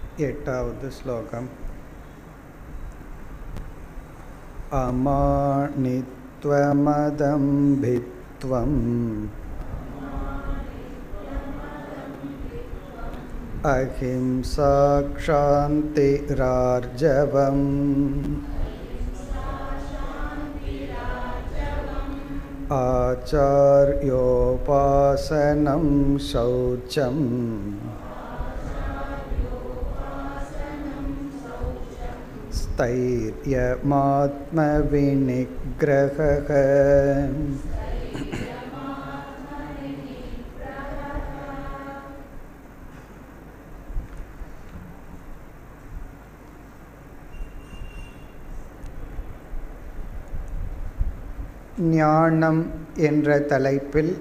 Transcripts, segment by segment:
एटावद् श्लोकम् अमानित्वमदम्भित्वम् अहिंसाक्षान्तिरार्जवम् आचार्योपासनं शौचम् स्थैर्यमात्मविनिग्रहः ஞானம் என்ற தலைப்பில்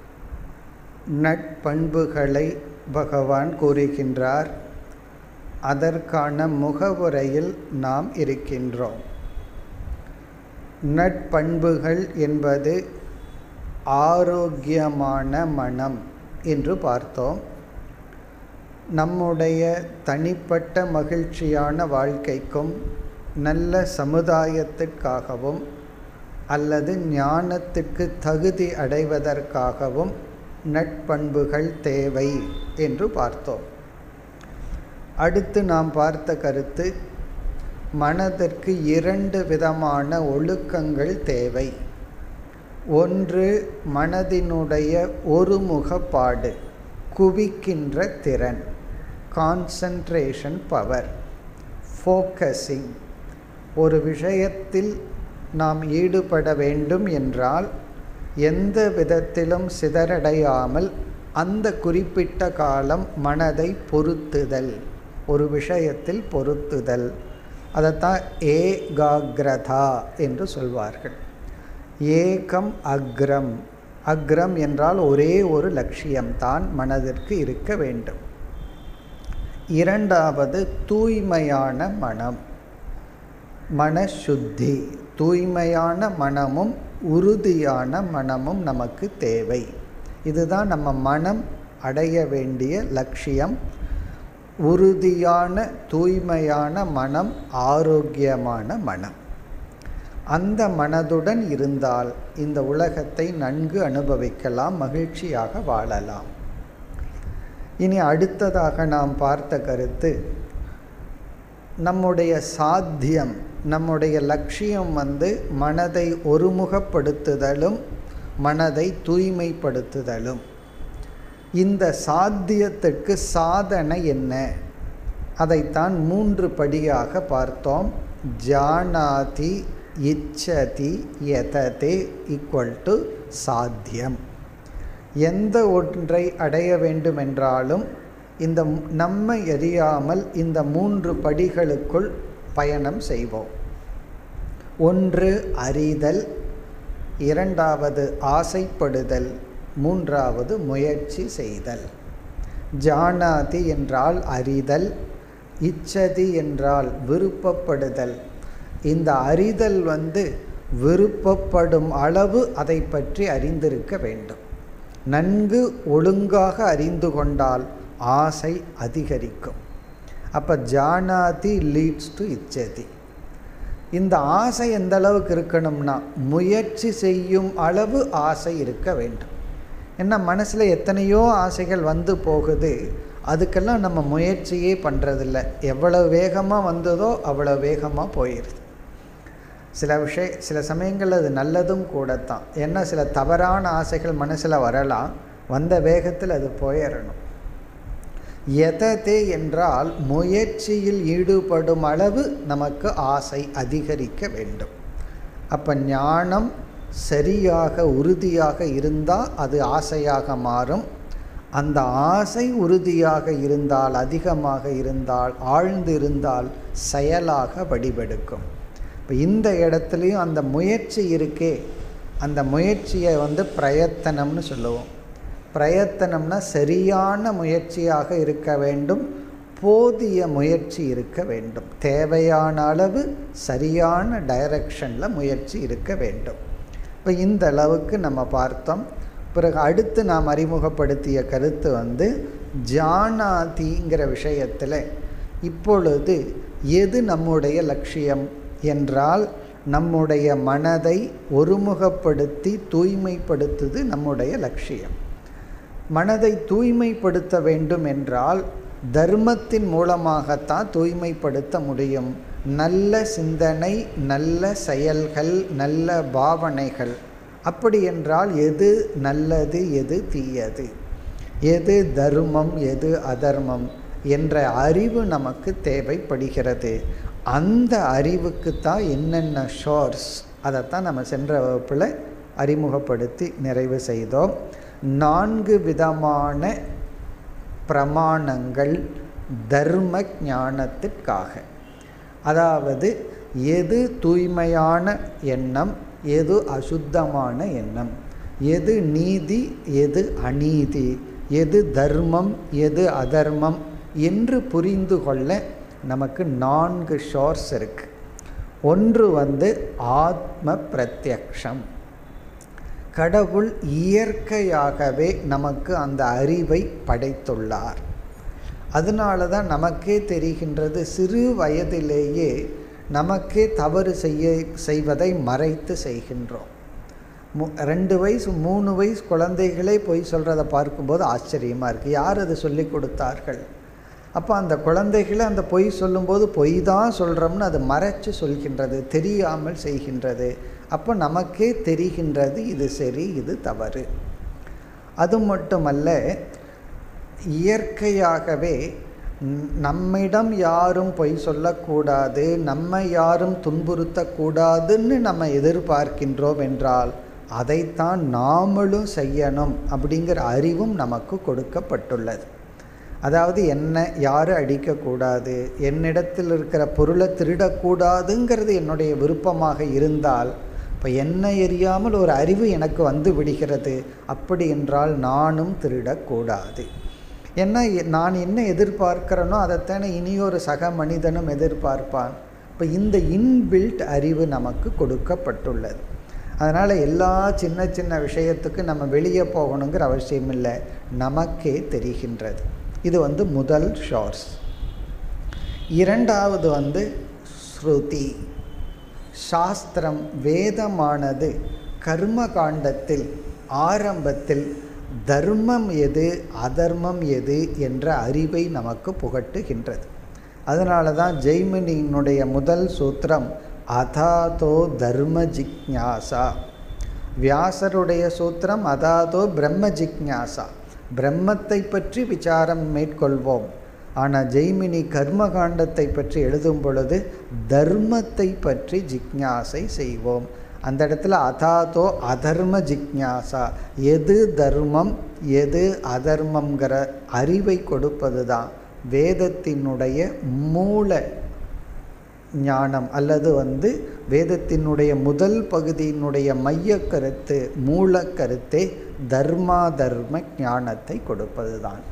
நட்பண்புகளை பகவான் கூறுகின்றார் அதற்கான முகவுரையில் நாம் இருக்கின்றோம் நட்பண்புகள் என்பது ஆரோக்கியமான மனம் என்று பார்த்தோம் நம்முடைய தனிப்பட்ட மகிழ்ச்சியான வாழ்க்கைக்கும் நல்ல சமுதாயத்திற்காகவும் அல்லது ஞானத்துக்கு தகுதி அடைவதற்காகவும் நட்பண்புகள் தேவை என்று பார்த்தோம் அடுத்து நாம் பார்த்த கருத்து மனதிற்கு இரண்டு விதமான ஒழுக்கங்கள் தேவை ஒன்று மனதினுடைய ஒருமுகப்பாடு குவிக்கின்ற திறன் கான்சன்ட்ரேஷன் பவர் ஃபோக்கஸிங் ஒரு விஷயத்தில் நாம் ஈடுபட வேண்டும் என்றால் எந்த விதத்திலும் சிதறடையாமல் அந்த குறிப்பிட்ட காலம் மனதை பொருத்துதல் ஒரு விஷயத்தில் பொருத்துதல் அதைத்தான் ஏகாகிரதா என்று சொல்வார்கள் ஏகம் அக்ரம் அக்ரம் என்றால் ஒரே ஒரு லட்சியம்தான் மனதிற்கு இருக்க வேண்டும் இரண்டாவது தூய்மையான மனம் மனசுத்தி தூய்மையான மனமும் உறுதியான மனமும் நமக்கு தேவை இதுதான் நம்ம மனம் அடைய வேண்டிய லட்சியம் உறுதியான தூய்மையான மனம் ஆரோக்கியமான மனம் அந்த மனதுடன் இருந்தால் இந்த உலகத்தை நன்கு அனுபவிக்கலாம் மகிழ்ச்சியாக வாழலாம் இனி அடுத்ததாக நாம் பார்த்த கருத்து நம்முடைய சாத்தியம் நம்முடைய லட்சியம் வந்து மனதை ஒருமுகப்படுத்துதலும் மனதை தூய்மைப்படுத்துதலும் இந்த சாத்தியத்துக்கு சாதனை என்ன அதைத்தான் மூன்று படியாக பார்த்தோம் ஜானாதி இச்சதி எததே ஈக்குவல் டு சாத்தியம் எந்த ஒன்றை அடைய வேண்டுமென்றாலும் இந்த நம்மை எறியாமல் இந்த மூன்று படிகளுக்குள் பயணம் செய்வோம் ஒன்று அறிதல் இரண்டாவது ஆசைப்படுதல் மூன்றாவது முயற்சி செய்தல் ஜானாதி என்றால் அறிதல் இச்சதி என்றால் விருப்பப்படுதல் இந்த அறிதல் வந்து விருப்பப்படும் அளவு அதை பற்றி அறிந்திருக்க வேண்டும் நன்கு ஒழுங்காக அறிந்து கொண்டால் ஆசை அதிகரிக்கும் அப்போ ஜானாதி லீட்ஸ் டு இச்சதி இந்த ஆசை எந்த அளவுக்கு இருக்கணும்னா முயற்சி செய்யும் அளவு ஆசை இருக்க வேண்டும் ஏன்னா மனசில் எத்தனையோ ஆசைகள் வந்து போகுது அதுக்கெல்லாம் நம்ம முயற்சியே பண்ணுறதில்ல எவ்வளோ வேகமாக வந்ததோ அவ்வளோ வேகமாக போயிடுது சில விஷய சில சமயங்களில் அது நல்லதும் கூடத்தான் ஏன்னா சில தவறான ஆசைகள் மனசில் வரலாம் வந்த வேகத்தில் அது போயிடணும் எததே என்றால் முயற்சியில் ஈடுபடும் அளவு நமக்கு ஆசை அதிகரிக்க வேண்டும் அப்போ ஞானம் சரியாக உறுதியாக இருந்தால் அது ஆசையாக மாறும் அந்த ஆசை உறுதியாக இருந்தால் அதிகமாக இருந்தால் ஆழ்ந்து இருந்தால் செயலாக வடிவெடுக்கும் இப்போ இந்த இடத்துலையும் அந்த முயற்சி இருக்கே அந்த முயற்சியை வந்து பிரயத்தனம்னு சொல்லுவோம் பிரயத்தனம்னா சரியான முயற்சியாக இருக்க வேண்டும் போதிய முயற்சி இருக்க வேண்டும் தேவையான அளவு சரியான டைரக்ஷனில் முயற்சி இருக்க வேண்டும் இப்போ இந்த அளவுக்கு நம்ம பார்த்தோம் பிறகு அடுத்து நாம் அறிமுகப்படுத்திய கருத்து வந்து ஜானாதிங்கிற விஷயத்தில் இப்பொழுது எது நம்முடைய லட்சியம் என்றால் நம்முடைய மனதை ஒருமுகப்படுத்தி தூய்மைப்படுத்துது நம்முடைய லட்சியம் மனதை தூய்மைப்படுத்த வேண்டும் என்றால் தர்மத்தின் மூலமாகத்தான் தூய்மைப்படுத்த முடியும் நல்ல சிந்தனை நல்ல செயல்கள் நல்ல பாவனைகள் அப்படி என்றால் எது நல்லது எது தீயது எது தர்மம் எது அதர்மம் என்ற அறிவு நமக்கு தேவைப்படுகிறது அந்த அறிவுக்கு தான் என்னென்ன ஷோர்ஸ் அதைத்தான் நம்ம சென்ற வகுப்பில் அறிமுகப்படுத்தி நிறைவு செய்தோம் நான்கு விதமான பிரமாணங்கள் தர்ம ஞானத்திற்காக அதாவது எது தூய்மையான எண்ணம் எது அசுத்தமான எண்ணம் எது நீதி எது அநீதி எது தர்மம் எது அதர்மம் என்று புரிந்து கொள்ள நமக்கு நான்கு ஷோர்ஸ் இருக்கு ஒன்று வந்து ஆத்ம பிரத்யக்ஷம் கடவுள் இயற்கையாகவே நமக்கு அந்த அறிவை படைத்துள்ளார் அதனால தான் நமக்கே தெரிகின்றது சிறு வயதிலேயே நமக்கே தவறு செய்ய செய்வதை மறைத்து செய்கின்றோம் மு ரெண்டு வயசு மூணு வயசு குழந்தைகளே பொய் சொல்கிறத பார்க்கும்போது ஆச்சரியமாக இருக்குது யார் அது சொல்லி கொடுத்தார்கள் அப்போ அந்த குழந்தைகளை அந்த பொய் சொல்லும்போது பொய் தான் சொல்கிறோம்னு அது மறைச்சு சொல்கின்றது தெரியாமல் செய்கின்றது அப்போ நமக்கே தெரிகின்றது இது சரி இது தவறு அது மட்டுமல்ல இயற்கையாகவே நம்மிடம் யாரும் பொய் சொல்லக்கூடாது நம்மை யாரும் துன்புறுத்தக்கூடாதுன்னு நம்ம எதிர்பார்க்கின்றோம் என்றால் அதைத்தான் நாமளும் செய்யணும் அப்படிங்கிற அறிவும் நமக்கு கொடுக்கப்பட்டுள்ளது அதாவது என்ன யாரும் அடிக்கக்கூடாது என்னிடத்தில் இருக்கிற பொருளை திருடக்கூடாதுங்கிறது என்னுடைய விருப்பமாக இருந்தால் இப்போ என்ன எரியாமல் ஒரு அறிவு எனக்கு வந்து விடுகிறது அப்படி என்றால் நானும் திருடக்கூடாது என்ன நான் என்ன எதிர்பார்க்கிறேனோ அதைத்தானே இனியொரு சக மனிதனும் எதிர்பார்ப்பான் இப்போ இந்த இன்பில்ட் அறிவு நமக்கு கொடுக்கப்பட்டுள்ளது அதனால் எல்லா சின்ன சின்ன விஷயத்துக்கு நம்ம வெளியே போகணுங்கிற அவசியம் இல்லை நமக்கே தெரிகின்றது இது வந்து முதல் ஷோர்ஸ் இரண்டாவது வந்து ஸ்ருதி சாஸ்திரம் வேதமானது கர்ம காண்டத்தில் ஆரம்பத்தில் தர்மம் எது அதர்மம் எது என்ற அறிவை நமக்கு புகட்டுகின்றது அதனால தான் ஜெய்மினியினுடைய முதல் சூத்திரம் அதாதோ தர்ம ஜிக்ஞாசா வியாசருடைய சூத்திரம் அதாதோ பிரம்ம ஜிக்ஞாசா பிரம்மத்தை பற்றி விசாரம் மேற்கொள்வோம் ஆனால் ஜெய்மினி கர்மகாண்டத்தை பற்றி எழுதும் பொழுது தர்மத்தை பற்றி ஜிக்ஞாசை செய்வோம் அந்த இடத்துல அதாதோ அதர்ம ஜிக்ஞாசா எது தர்மம் எது அதர்மங்கிற அறிவை கொடுப்பது தான் வேதத்தினுடைய மூல ஞானம் அல்லது வந்து வேதத்தினுடைய முதல் பகுதியினுடைய மைய கருத்து மூல கருத்தே தர்மா தர்ம ஞானத்தை கொடுப்பது தான்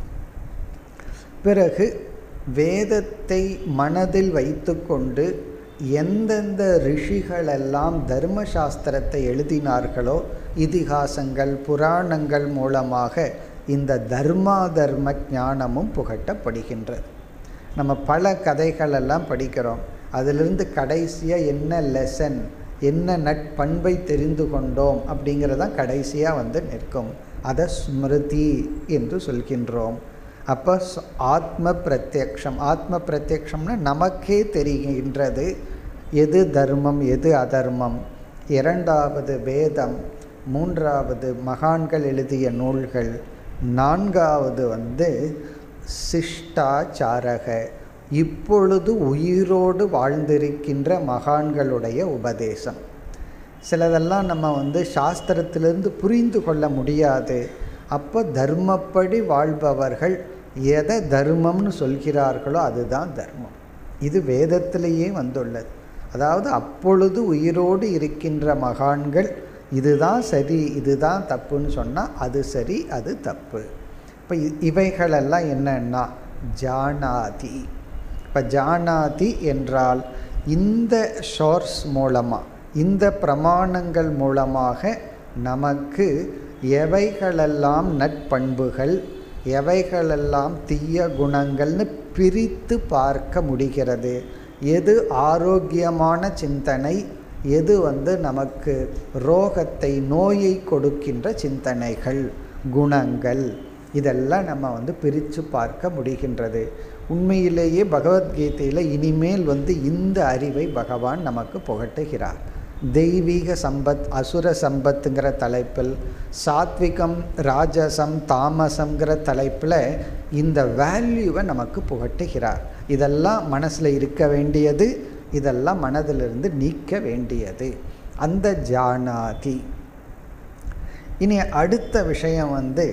பிறகு வேதத்தை மனதில் வைத்துக்கொண்டு எந்தெந்த ரிஷிகளெல்லாம் தர்மசாஸ்திரத்தை எழுதினார்களோ இதிகாசங்கள் புராணங்கள் மூலமாக இந்த தர்மா தர்ம ஞானமும் புகட்டப்படுகின்றது நம்ம பல கதைகளெல்லாம் படிக்கிறோம் அதிலிருந்து கடைசியாக என்ன லெசன் என்ன நட்பண்பை தெரிந்து கொண்டோம் அப்படிங்கிறதான் கடைசியாக வந்து நிற்கும் அதை ஸ்மிருதி என்று சொல்கின்றோம் அப்போ ஆத்ம பிரத்யக்ஷம் ஆத்ம பிரத்யக்ஷம்னா நமக்கே தெரிகின்றது எது தர்மம் எது அதர்மம் இரண்டாவது வேதம் மூன்றாவது மகான்கள் எழுதிய நூல்கள் நான்காவது வந்து சிஷ்டாச்சாரக இப்பொழுது உயிரோடு வாழ்ந்திருக்கின்ற மகான்களுடைய உபதேசம் சிலதெல்லாம் நம்ம வந்து சாஸ்திரத்திலிருந்து புரிந்து கொள்ள முடியாது அப்போ தர்மப்படி வாழ்பவர்கள் எதை தர்மம்னு சொல்கிறார்களோ அதுதான் தர்மம் இது வேதத்திலேயே வந்துள்ளது அதாவது அப்பொழுது உயிரோடு இருக்கின்ற மகான்கள் இதுதான் சரி இதுதான் தப்புன்னு சொன்னால் அது சரி அது தப்பு இப்போ இவைகளெல்லாம் என்னன்னா ஜானாதி இப்போ ஜானாதி என்றால் இந்த ஷோர்ஸ் மூலமாக இந்த பிரமாணங்கள் மூலமாக நமக்கு எவைகளெல்லாம் நட்பண்புகள் எவைகளெல்லாம் தீய குணங்கள்னு பிரித்து பார்க்க முடிகிறது எது ஆரோக்கியமான சிந்தனை எது வந்து நமக்கு ரோகத்தை நோயை கொடுக்கின்ற சிந்தனைகள் குணங்கள் இதெல்லாம் நம்ம வந்து பிரித்து பார்க்க முடிகின்றது உண்மையிலேயே பகவத்கீதையில் இனிமேல் வந்து இந்த அறிவை பகவான் நமக்கு புகட்டுகிறார் தெய்வீக சம்பத் அசுர சம்பத்துங்கிற தலைப்பில் சாத்விகம் ராஜசம் தாமசங்கிற தலைப்பில் இந்த வேல்யூவை நமக்கு புகட்டுகிறார் இதெல்லாம் மனசில் இருக்க வேண்டியது இதெல்லாம் மனதிலிருந்து நீக்க வேண்டியது அந்த ஜானாதி இனி அடுத்த விஷயம் வந்து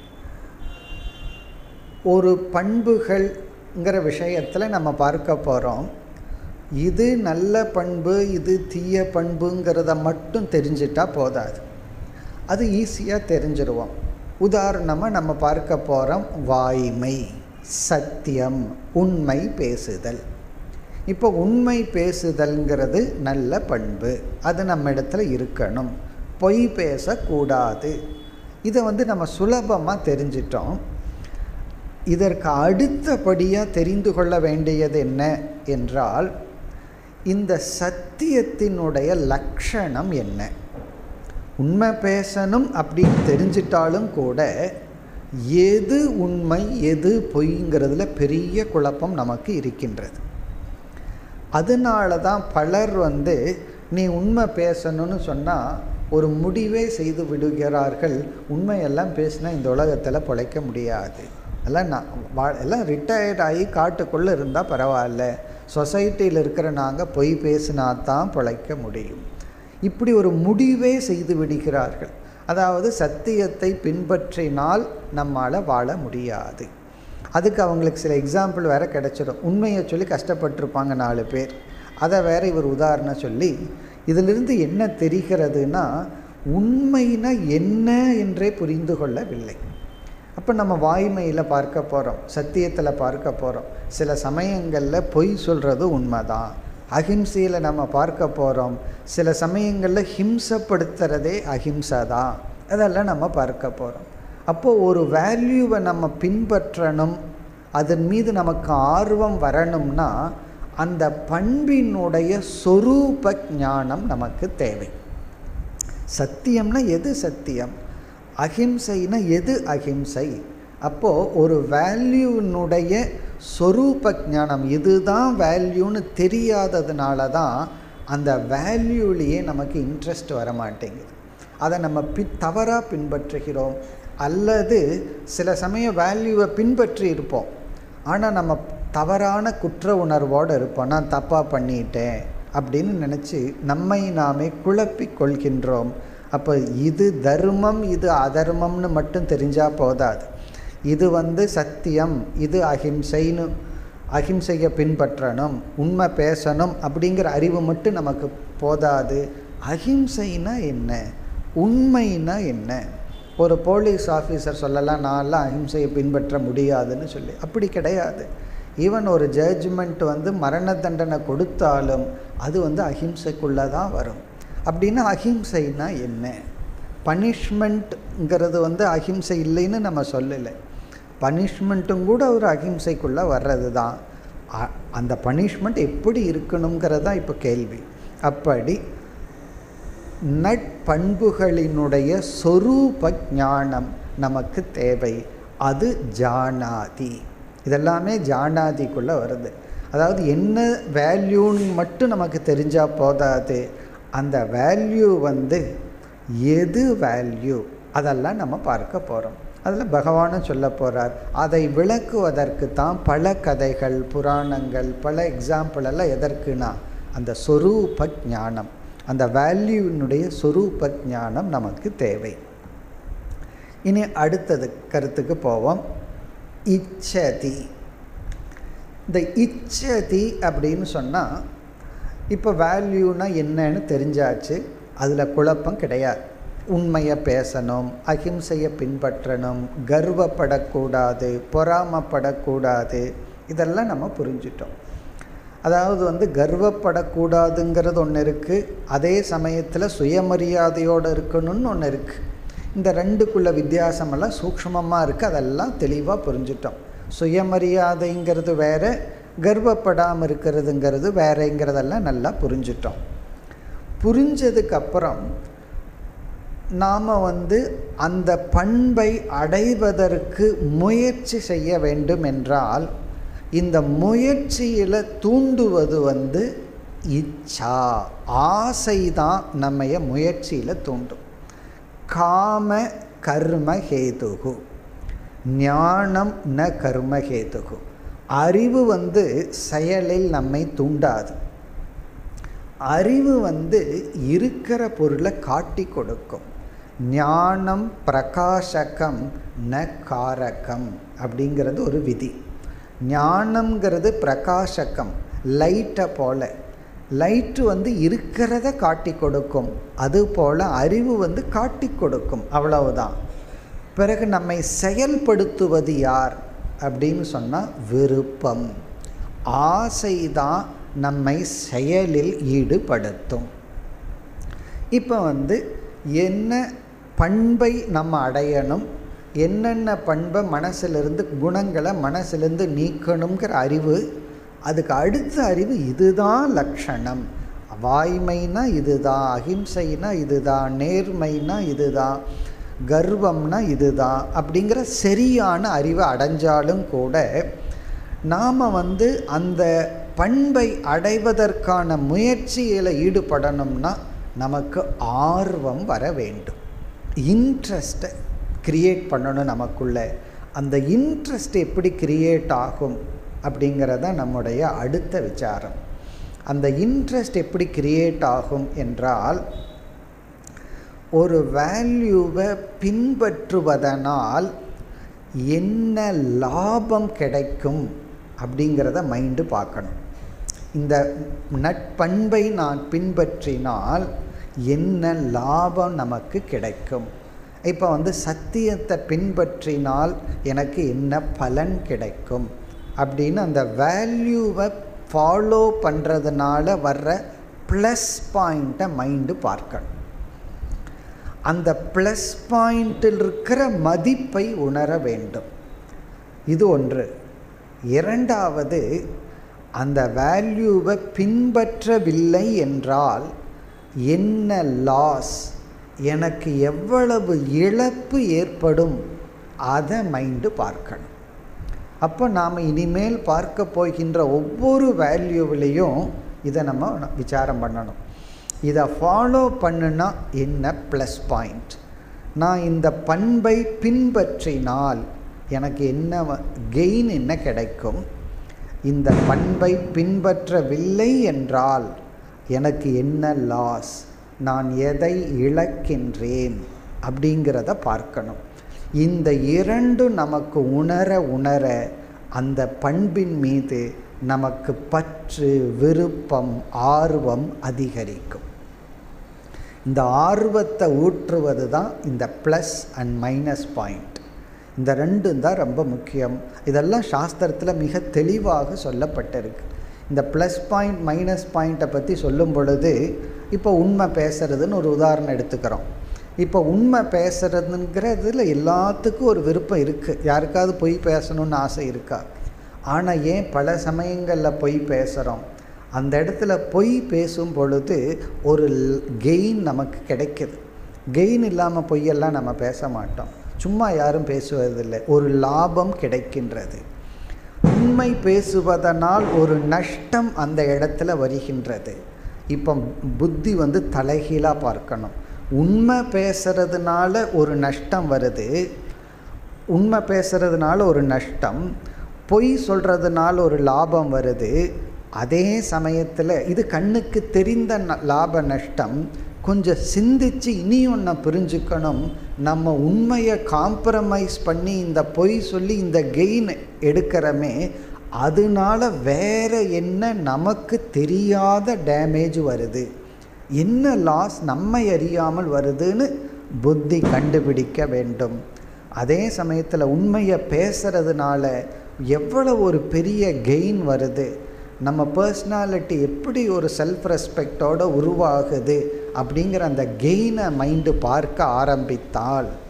ஒரு பண்புகள்ங்கிற விஷயத்தில் நம்ம பார்க்க போகிறோம் இது நல்ல பண்பு இது தீய பண்புங்கிறத மட்டும் தெரிஞ்சிட்டா போதாது அது ஈஸியாக தெரிஞ்சிருவோம் உதாரணமாக நம்ம பார்க்க போகிறோம் வாய்மை சத்தியம் உண்மை பேசுதல் இப்போ உண்மை பேசுதல்ங்கிறது நல்ல பண்பு அது நம்ம இடத்துல இருக்கணும் பொய் பேசக்கூடாது இதை வந்து நம்ம சுலபமாக தெரிஞ்சிட்டோம் இதற்கு அடுத்தபடியாக தெரிந்து கொள்ள வேண்டியது என்ன என்றால் இந்த சத்தியத்தினுடைய லட்சணம் என்ன உண்மை பேசணும் அப்படின்னு தெரிஞ்சிட்டாலும் கூட எது உண்மை எது பொய்ங்கிறதுல பெரிய குழப்பம் நமக்கு இருக்கின்றது அதனால தான் பலர் வந்து நீ உண்மை பேசணும்னு சொன்னால் ஒரு முடிவே செய்து விடுகிறார்கள் உண்மையெல்லாம் பேசினா இந்த உலகத்தில் பிழைக்க முடியாது எல்லாம் நான் வா எல்லாம் ரிட்டையர்ட் ஆகி காட்டுக்குள்ளே இருந்தால் பரவாயில்ல சொசைட்டியில் இருக்கிற நாங்கள் பொய் பேசினா தான் பிழைக்க முடியும் இப்படி ஒரு முடிவே செய்து விடுகிறார்கள் அதாவது சத்தியத்தை பின்பற்றினால் நம்மால் வாழ முடியாது அதுக்கு அவங்களுக்கு சில எக்ஸாம்பிள் வேறு கிடச்சிடும் உண்மையை சொல்லி கஷ்டப்பட்டிருப்பாங்க நாலு பேர் அதை வேற இவர் உதாரணம் சொல்லி இதிலிருந்து என்ன தெரிகிறதுனா உண்மைனா என்ன என்றே புரிந்து கொள்ளவில்லை அப்போ நம்ம வாய்மையில் பார்க்க போகிறோம் சத்தியத்தில் பார்க்க போகிறோம் சில சமயங்களில் பொய் சொல்கிறது உண்மைதான் அஹிம்சையில் நம்ம பார்க்க போகிறோம் சில சமயங்களில் ஹிம்சப்படுத்துகிறதே அஹிம்சை தான் அதெல்லாம் நம்ம பார்க்க போகிறோம் அப்போது ஒரு வேல்யூவை நம்ம பின்பற்றணும் அதன் மீது நமக்கு ஆர்வம் வரணும்னா அந்த பண்பினுடைய சொரூப ஞானம் நமக்கு தேவை சத்தியம்னா எது சத்தியம் அஹிம்சைனா எது அஹிம்சை அப்போது ஒரு வேல்யூனுடைய சொரூப ஞானம் இதுதான் வேல்யூன்னு தெரியாததுனால தான் அந்த வேல்யூலேயே நமக்கு இன்ட்ரெஸ்ட் வர மாட்டேங்குது அதை நம்ம பி தவறாக பின்பற்றுகிறோம் அல்லது சில சமயம் வேல்யூவை பின்பற்றி இருப்போம் ஆனால் நம்ம தவறான குற்ற உணர்வோடு இருப்போம் நான் தப்பாக பண்ணிட்டேன் அப்படின்னு நினச்சி நம்மை நாமே குழப்பிக் கொள்கின்றோம் அப்போ இது தர்மம் இது அதர்மம்னு மட்டும் தெரிஞ்சால் போதாது இது வந்து சத்தியம் இது அஹிம்சைன்னு அஹிம்சையை பின்பற்றணும் உண்மை பேசணும் அப்படிங்கிற அறிவு மட்டும் நமக்கு போதாது அஹிம்சைனா என்ன உண்மைனா என்ன ஒரு போலீஸ் ஆஃபீஸர் சொல்லலாம் நான்லாம் அஹிம்சையை பின்பற்ற முடியாதுன்னு சொல்லி அப்படி கிடையாது ஈவன் ஒரு ஜட்ஜ்மெண்ட் வந்து மரண தண்டனை கொடுத்தாலும் அது வந்து அஹிம்சைக்குள்ளே தான் வரும் அப்படின்னா அஹிம்சைனா என்ன பனிஷ்மெண்ட்ங்கிறது வந்து அஹிம்சை இல்லைன்னு நம்ம சொல்லலை பனிஷ்மெண்ட்டும் கூட ஒரு அஹிம்சைக்குள்ளே வர்றது தான் அந்த பனிஷ்மெண்ட் எப்படி இருக்கணுங்கிறது தான் இப்போ கேள்வி அப்படி நட்பண்புகளினுடைய சொரூப ஞானம் நமக்கு தேவை அது ஜானாதி இதெல்லாமே ஜானாதிக்குள்ளே வருது அதாவது என்ன வேல்யூன்னு மட்டும் நமக்கு தெரிஞ்சால் போதாது அந்த வேல்யூ வந்து எது வேல்யூ அதெல்லாம் நம்ம பார்க்க போகிறோம் அதில் பகவானும் சொல்ல போகிறார் அதை விளக்குவதற்கு தான் பல கதைகள் புராணங்கள் பல எக்ஸாம்பிள் எல்லாம் எதற்குனா அந்த சொரூப ஞானம் அந்த வேல்யூனுடைய சொரூப ஞானம் நமக்கு தேவை இனி அடுத்தது கருத்துக்கு போவோம் இச்சதி இந்த இச்சதி அப்படின்னு சொன்னால் இப்போ வேல்யூனா என்னன்னு தெரிஞ்சாச்சு அதில் குழப்பம் கிடையாது உண்மையை பேசணும் அஹிம்சையை பின்பற்றணும் கர்வப்படக்கூடாது பொறாமப்படக்கூடாது இதெல்லாம் நம்ம புரிஞ்சிட்டோம் அதாவது வந்து கர்வப்படக்கூடாதுங்கிறது ஒன்று இருக்குது அதே சமயத்தில் சுயமரியாதையோடு இருக்கணும்னு ஒன்று இருக்குது இந்த ரெண்டுக்குள்ள வித்தியாசமெல்லாம் சூக்ஷ்மமாக இருக்குது அதெல்லாம் தெளிவாக புரிஞ்சிட்டோம் சுயமரியாதைங்கிறது வேற கர்வப்படாமல் இருக்கிறதுங்கிறது வேறங்கிறதெல்லாம் நல்லா புரிஞ்சிட்டோம் புரிஞ்சதுக்கப்புறம் நாம் வந்து அந்த பண்பை அடைவதற்கு முயற்சி செய்ய வேண்டும் என்றால் இந்த முயற்சியில் தூண்டுவது வந்து இச்சா ஆசை தான் நம்மைய முயற்சியில் தூண்டும் காம கர்ம ஹேதுகு ஞானம் ந கர்ம ஹேதுகு அறிவு வந்து செயலில் நம்மை தூண்டாது அறிவு வந்து இருக்கிற பொருளை காட்டி கொடுக்கும் ஞானம் பிரகாசகம் ந காரகம் அப்படிங்கிறது ஒரு விதி ஞானம்ங்கிறது பிரகாசகம் லைட்டை போல லைட்டு வந்து இருக்கிறத காட்டி கொடுக்கும் அதுபோல் அறிவு வந்து காட்டி கொடுக்கும் அவ்வளவுதான் பிறகு நம்மை செயல்படுத்துவது யார் அப்படின்னு சொன்னால் விருப்பம் ஆசைதான் நம்மை செயலில் ஈடுபடுத்தும் இப்போ வந்து என்ன பண்பை நம்ம அடையணும் என்னென்ன பண்பை மனசிலிருந்து குணங்களை மனசிலிருந்து நீக்கணுங்கிற அறிவு அதுக்கு அடுத்த அறிவு இதுதான் லக்ஷணம் வாய்மைனா இதுதான் அகிம்சைனா இதுதான் நேர்மைனா இதுதான் கர்வம்னா இதுதான் அப்படிங்கிற சரியான அறிவை அடைஞ்சாலும் கூட நாம் வந்து அந்த பண்பை அடைவதற்கான முயற்சியில் ஈடுபடணும்னா நமக்கு ஆர்வம் வர வேண்டும் இன்ட்ரெஸ்ட்டை க்ரியேட் பண்ணணும் நமக்குள்ள அந்த இன்ட்ரெஸ்ட் எப்படி க்ரியேட் ஆகும் அப்படிங்கிறத நம்முடைய அடுத்த விசாரம் அந்த இன்ட்ரெஸ்ட் எப்படி க்ரியேட் ஆகும் என்றால் ஒரு வேல்யூவை பின்பற்றுவதனால் என்ன லாபம் கிடைக்கும் அப்படிங்கிறத மைண்டு பார்க்கணும் இந்த நட்பண்பை நான் பின்பற்றினால் என்ன லாபம் நமக்கு கிடைக்கும் இப்போ வந்து சத்தியத்தை பின்பற்றினால் எனக்கு என்ன பலன் கிடைக்கும் அப்படின்னு அந்த வேல்யூவை ஃபாலோ பண்ணுறதுனால வர்ற ப்ளஸ் பாயிண்ட்டை மைண்டு பார்க்கணும் அந்த ப்ளஸ் பாயிண்டில் இருக்கிற மதிப்பை உணர வேண்டும் இது ஒன்று இரண்டாவது அந்த வேல்யூவை பின்பற்றவில்லை என்றால் என்ன லாஸ் எனக்கு எவ்வளவு இழப்பு ஏற்படும் அதை மைண்டு பார்க்கணும் அப்போ நாம் இனிமேல் பார்க்க போகின்ற ஒவ்வொரு வேல்யூவிலையும் இதை நம்ம விசாரம் பண்ணணும் இதை ஃபாலோ பண்ணுனா என்ன ப்ளஸ் பாயிண்ட் நான் இந்த பண்பை பின்பற்றினால் எனக்கு என்ன கெயின் என்ன கிடைக்கும் இந்த பண்பை பின்பற்றவில்லை என்றால் எனக்கு என்ன லாஸ் நான் எதை இழக்கின்றேன் அப்படிங்கிறத பார்க்கணும் இந்த இரண்டும் நமக்கு உணர உணர அந்த பண்பின் மீது நமக்கு பற்று விருப்பம் ஆர்வம் அதிகரிக்கும் இந்த ஆர்வத்தை ஊற்றுவது தான் இந்த ப்ளஸ் அண்ட் மைனஸ் பாயிண்ட் இந்த ரெண்டும் தான் ரொம்ப முக்கியம் இதெல்லாம் சாஸ்திரத்தில் மிக தெளிவாக சொல்லப்பட்டிருக்கு இந்த ப்ளஸ் பாயிண்ட் மைனஸ் பாயிண்ட்டை பற்றி சொல்லும் பொழுது இப்போ உண்மை பேசுறதுன்னு ஒரு உதாரணம் எடுத்துக்கிறோம் இப்போ உண்மை பேசுறதுங்கிறதுல எல்லாத்துக்கும் ஒரு விருப்பம் இருக்குது யாருக்காவது பொய் பேசணும்னு ஆசை இருக்கா ஆனால் ஏன் பல சமயங்களில் பொய் பேசுகிறோம் அந்த இடத்துல பொய் பேசும் பொழுது ஒரு கெயின் நமக்கு கிடைக்குது கெயின் இல்லாமல் பொய்யெல்லாம் நம்ம பேச மாட்டோம் சும்மா யாரும் பேசுவதில்லை ஒரு லாபம் கிடைக்கின்றது உண்மை பேசுவதனால் ஒரு நஷ்டம் அந்த இடத்துல வருகின்றது இப்போ புத்தி வந்து தலைகீழாக பார்க்கணும் உண்மை பேசுறதுனால ஒரு நஷ்டம் வருது உண்மை பேசுறதுனால ஒரு நஷ்டம் பொய் சொல்கிறதுனால ஒரு லாபம் வருது அதே சமயத்தில் இது கண்ணுக்கு தெரிந்த லாப நஷ்டம் கொஞ்சம் சிந்திச்சு இனியும் ஒன்று புரிஞ்சுக்கணும் நம்ம உண்மையை காம்ப்ரமைஸ் பண்ணி இந்த பொய் சொல்லி இந்த கெயின் எடுக்கிறோமே அதனால வேற என்ன நமக்கு தெரியாத டேமேஜ் வருது என்ன லாஸ் நம்மை அறியாமல் வருதுன்னு புத்தி கண்டுபிடிக்க வேண்டும் அதே சமயத்தில் உண்மையை பேசுறதுனால எவ்வளோ ஒரு பெரிய கெயின் வருது நம்ம பர்சனாலிட்டி எப்படி ஒரு செல்ஃப் ரெஸ்பெக்டோடு உருவாகுது அப்படிங்கிற அந்த கெயினை மைண்டு பார்க்க ஆரம்பித்தால்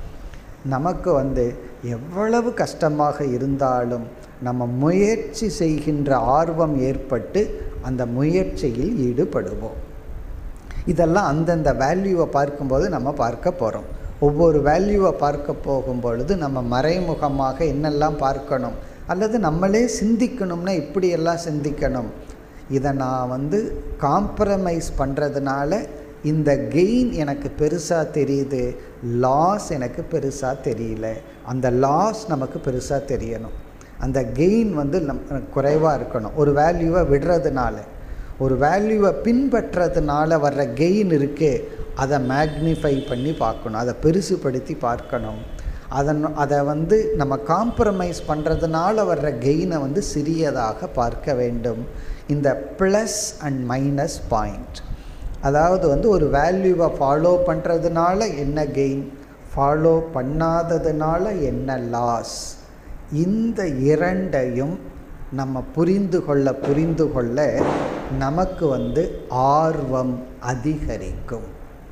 நமக்கு வந்து எவ்வளவு கஷ்டமாக இருந்தாலும் நம்ம முயற்சி செய்கின்ற ஆர்வம் ஏற்பட்டு அந்த முயற்சியில் ஈடுபடுவோம் இதெல்லாம் அந்தந்த வேல்யூவை பார்க்கும்போது நம்ம பார்க்க போகிறோம் ஒவ்வொரு வேல்யூவை பார்க்க போகும் பொழுது நம்ம மறைமுகமாக என்னெல்லாம் பார்க்கணும் அல்லது நம்மளே சிந்திக்கணும்னா இப்படியெல்லாம் சிந்திக்கணும் இதை நான் வந்து காம்ப்ரமைஸ் பண்ணுறதுனால இந்த கெயின் எனக்கு பெருசாக தெரியுது லாஸ் எனக்கு பெருசாக தெரியல அந்த லாஸ் நமக்கு பெருசாக தெரியணும் அந்த கெயின் வந்து நம் குறைவாக இருக்கணும் ஒரு வேல்யூவை விடுறதுனால ஒரு வேல்யூவை பின்பற்றதுனால வர்ற கெயின் இருக்கே அதை மேக்னிஃபை பண்ணி பார்க்கணும் அதை பெருசுப்படுத்தி பார்க்கணும் அதன் அதை வந்து நம்ம காம்ப்ரமைஸ் பண்ணுறதுனால வர்ற கெயினை வந்து சிறியதாக பார்க்க வேண்டும் இந்த ப்ளஸ் அண்ட் மைனஸ் பாயிண்ட் அதாவது வந்து ஒரு வேல்யூவை ஃபாலோ பண்ணுறதுனால என்ன கெயின் ஃபாலோ பண்ணாததுனால என்ன லாஸ் இந்த இரண்டையும் நம்ம புரிந்து கொள்ள புரிந்து கொள்ள நமக்கு வந்து ஆர்வம் அதிகரிக்கும்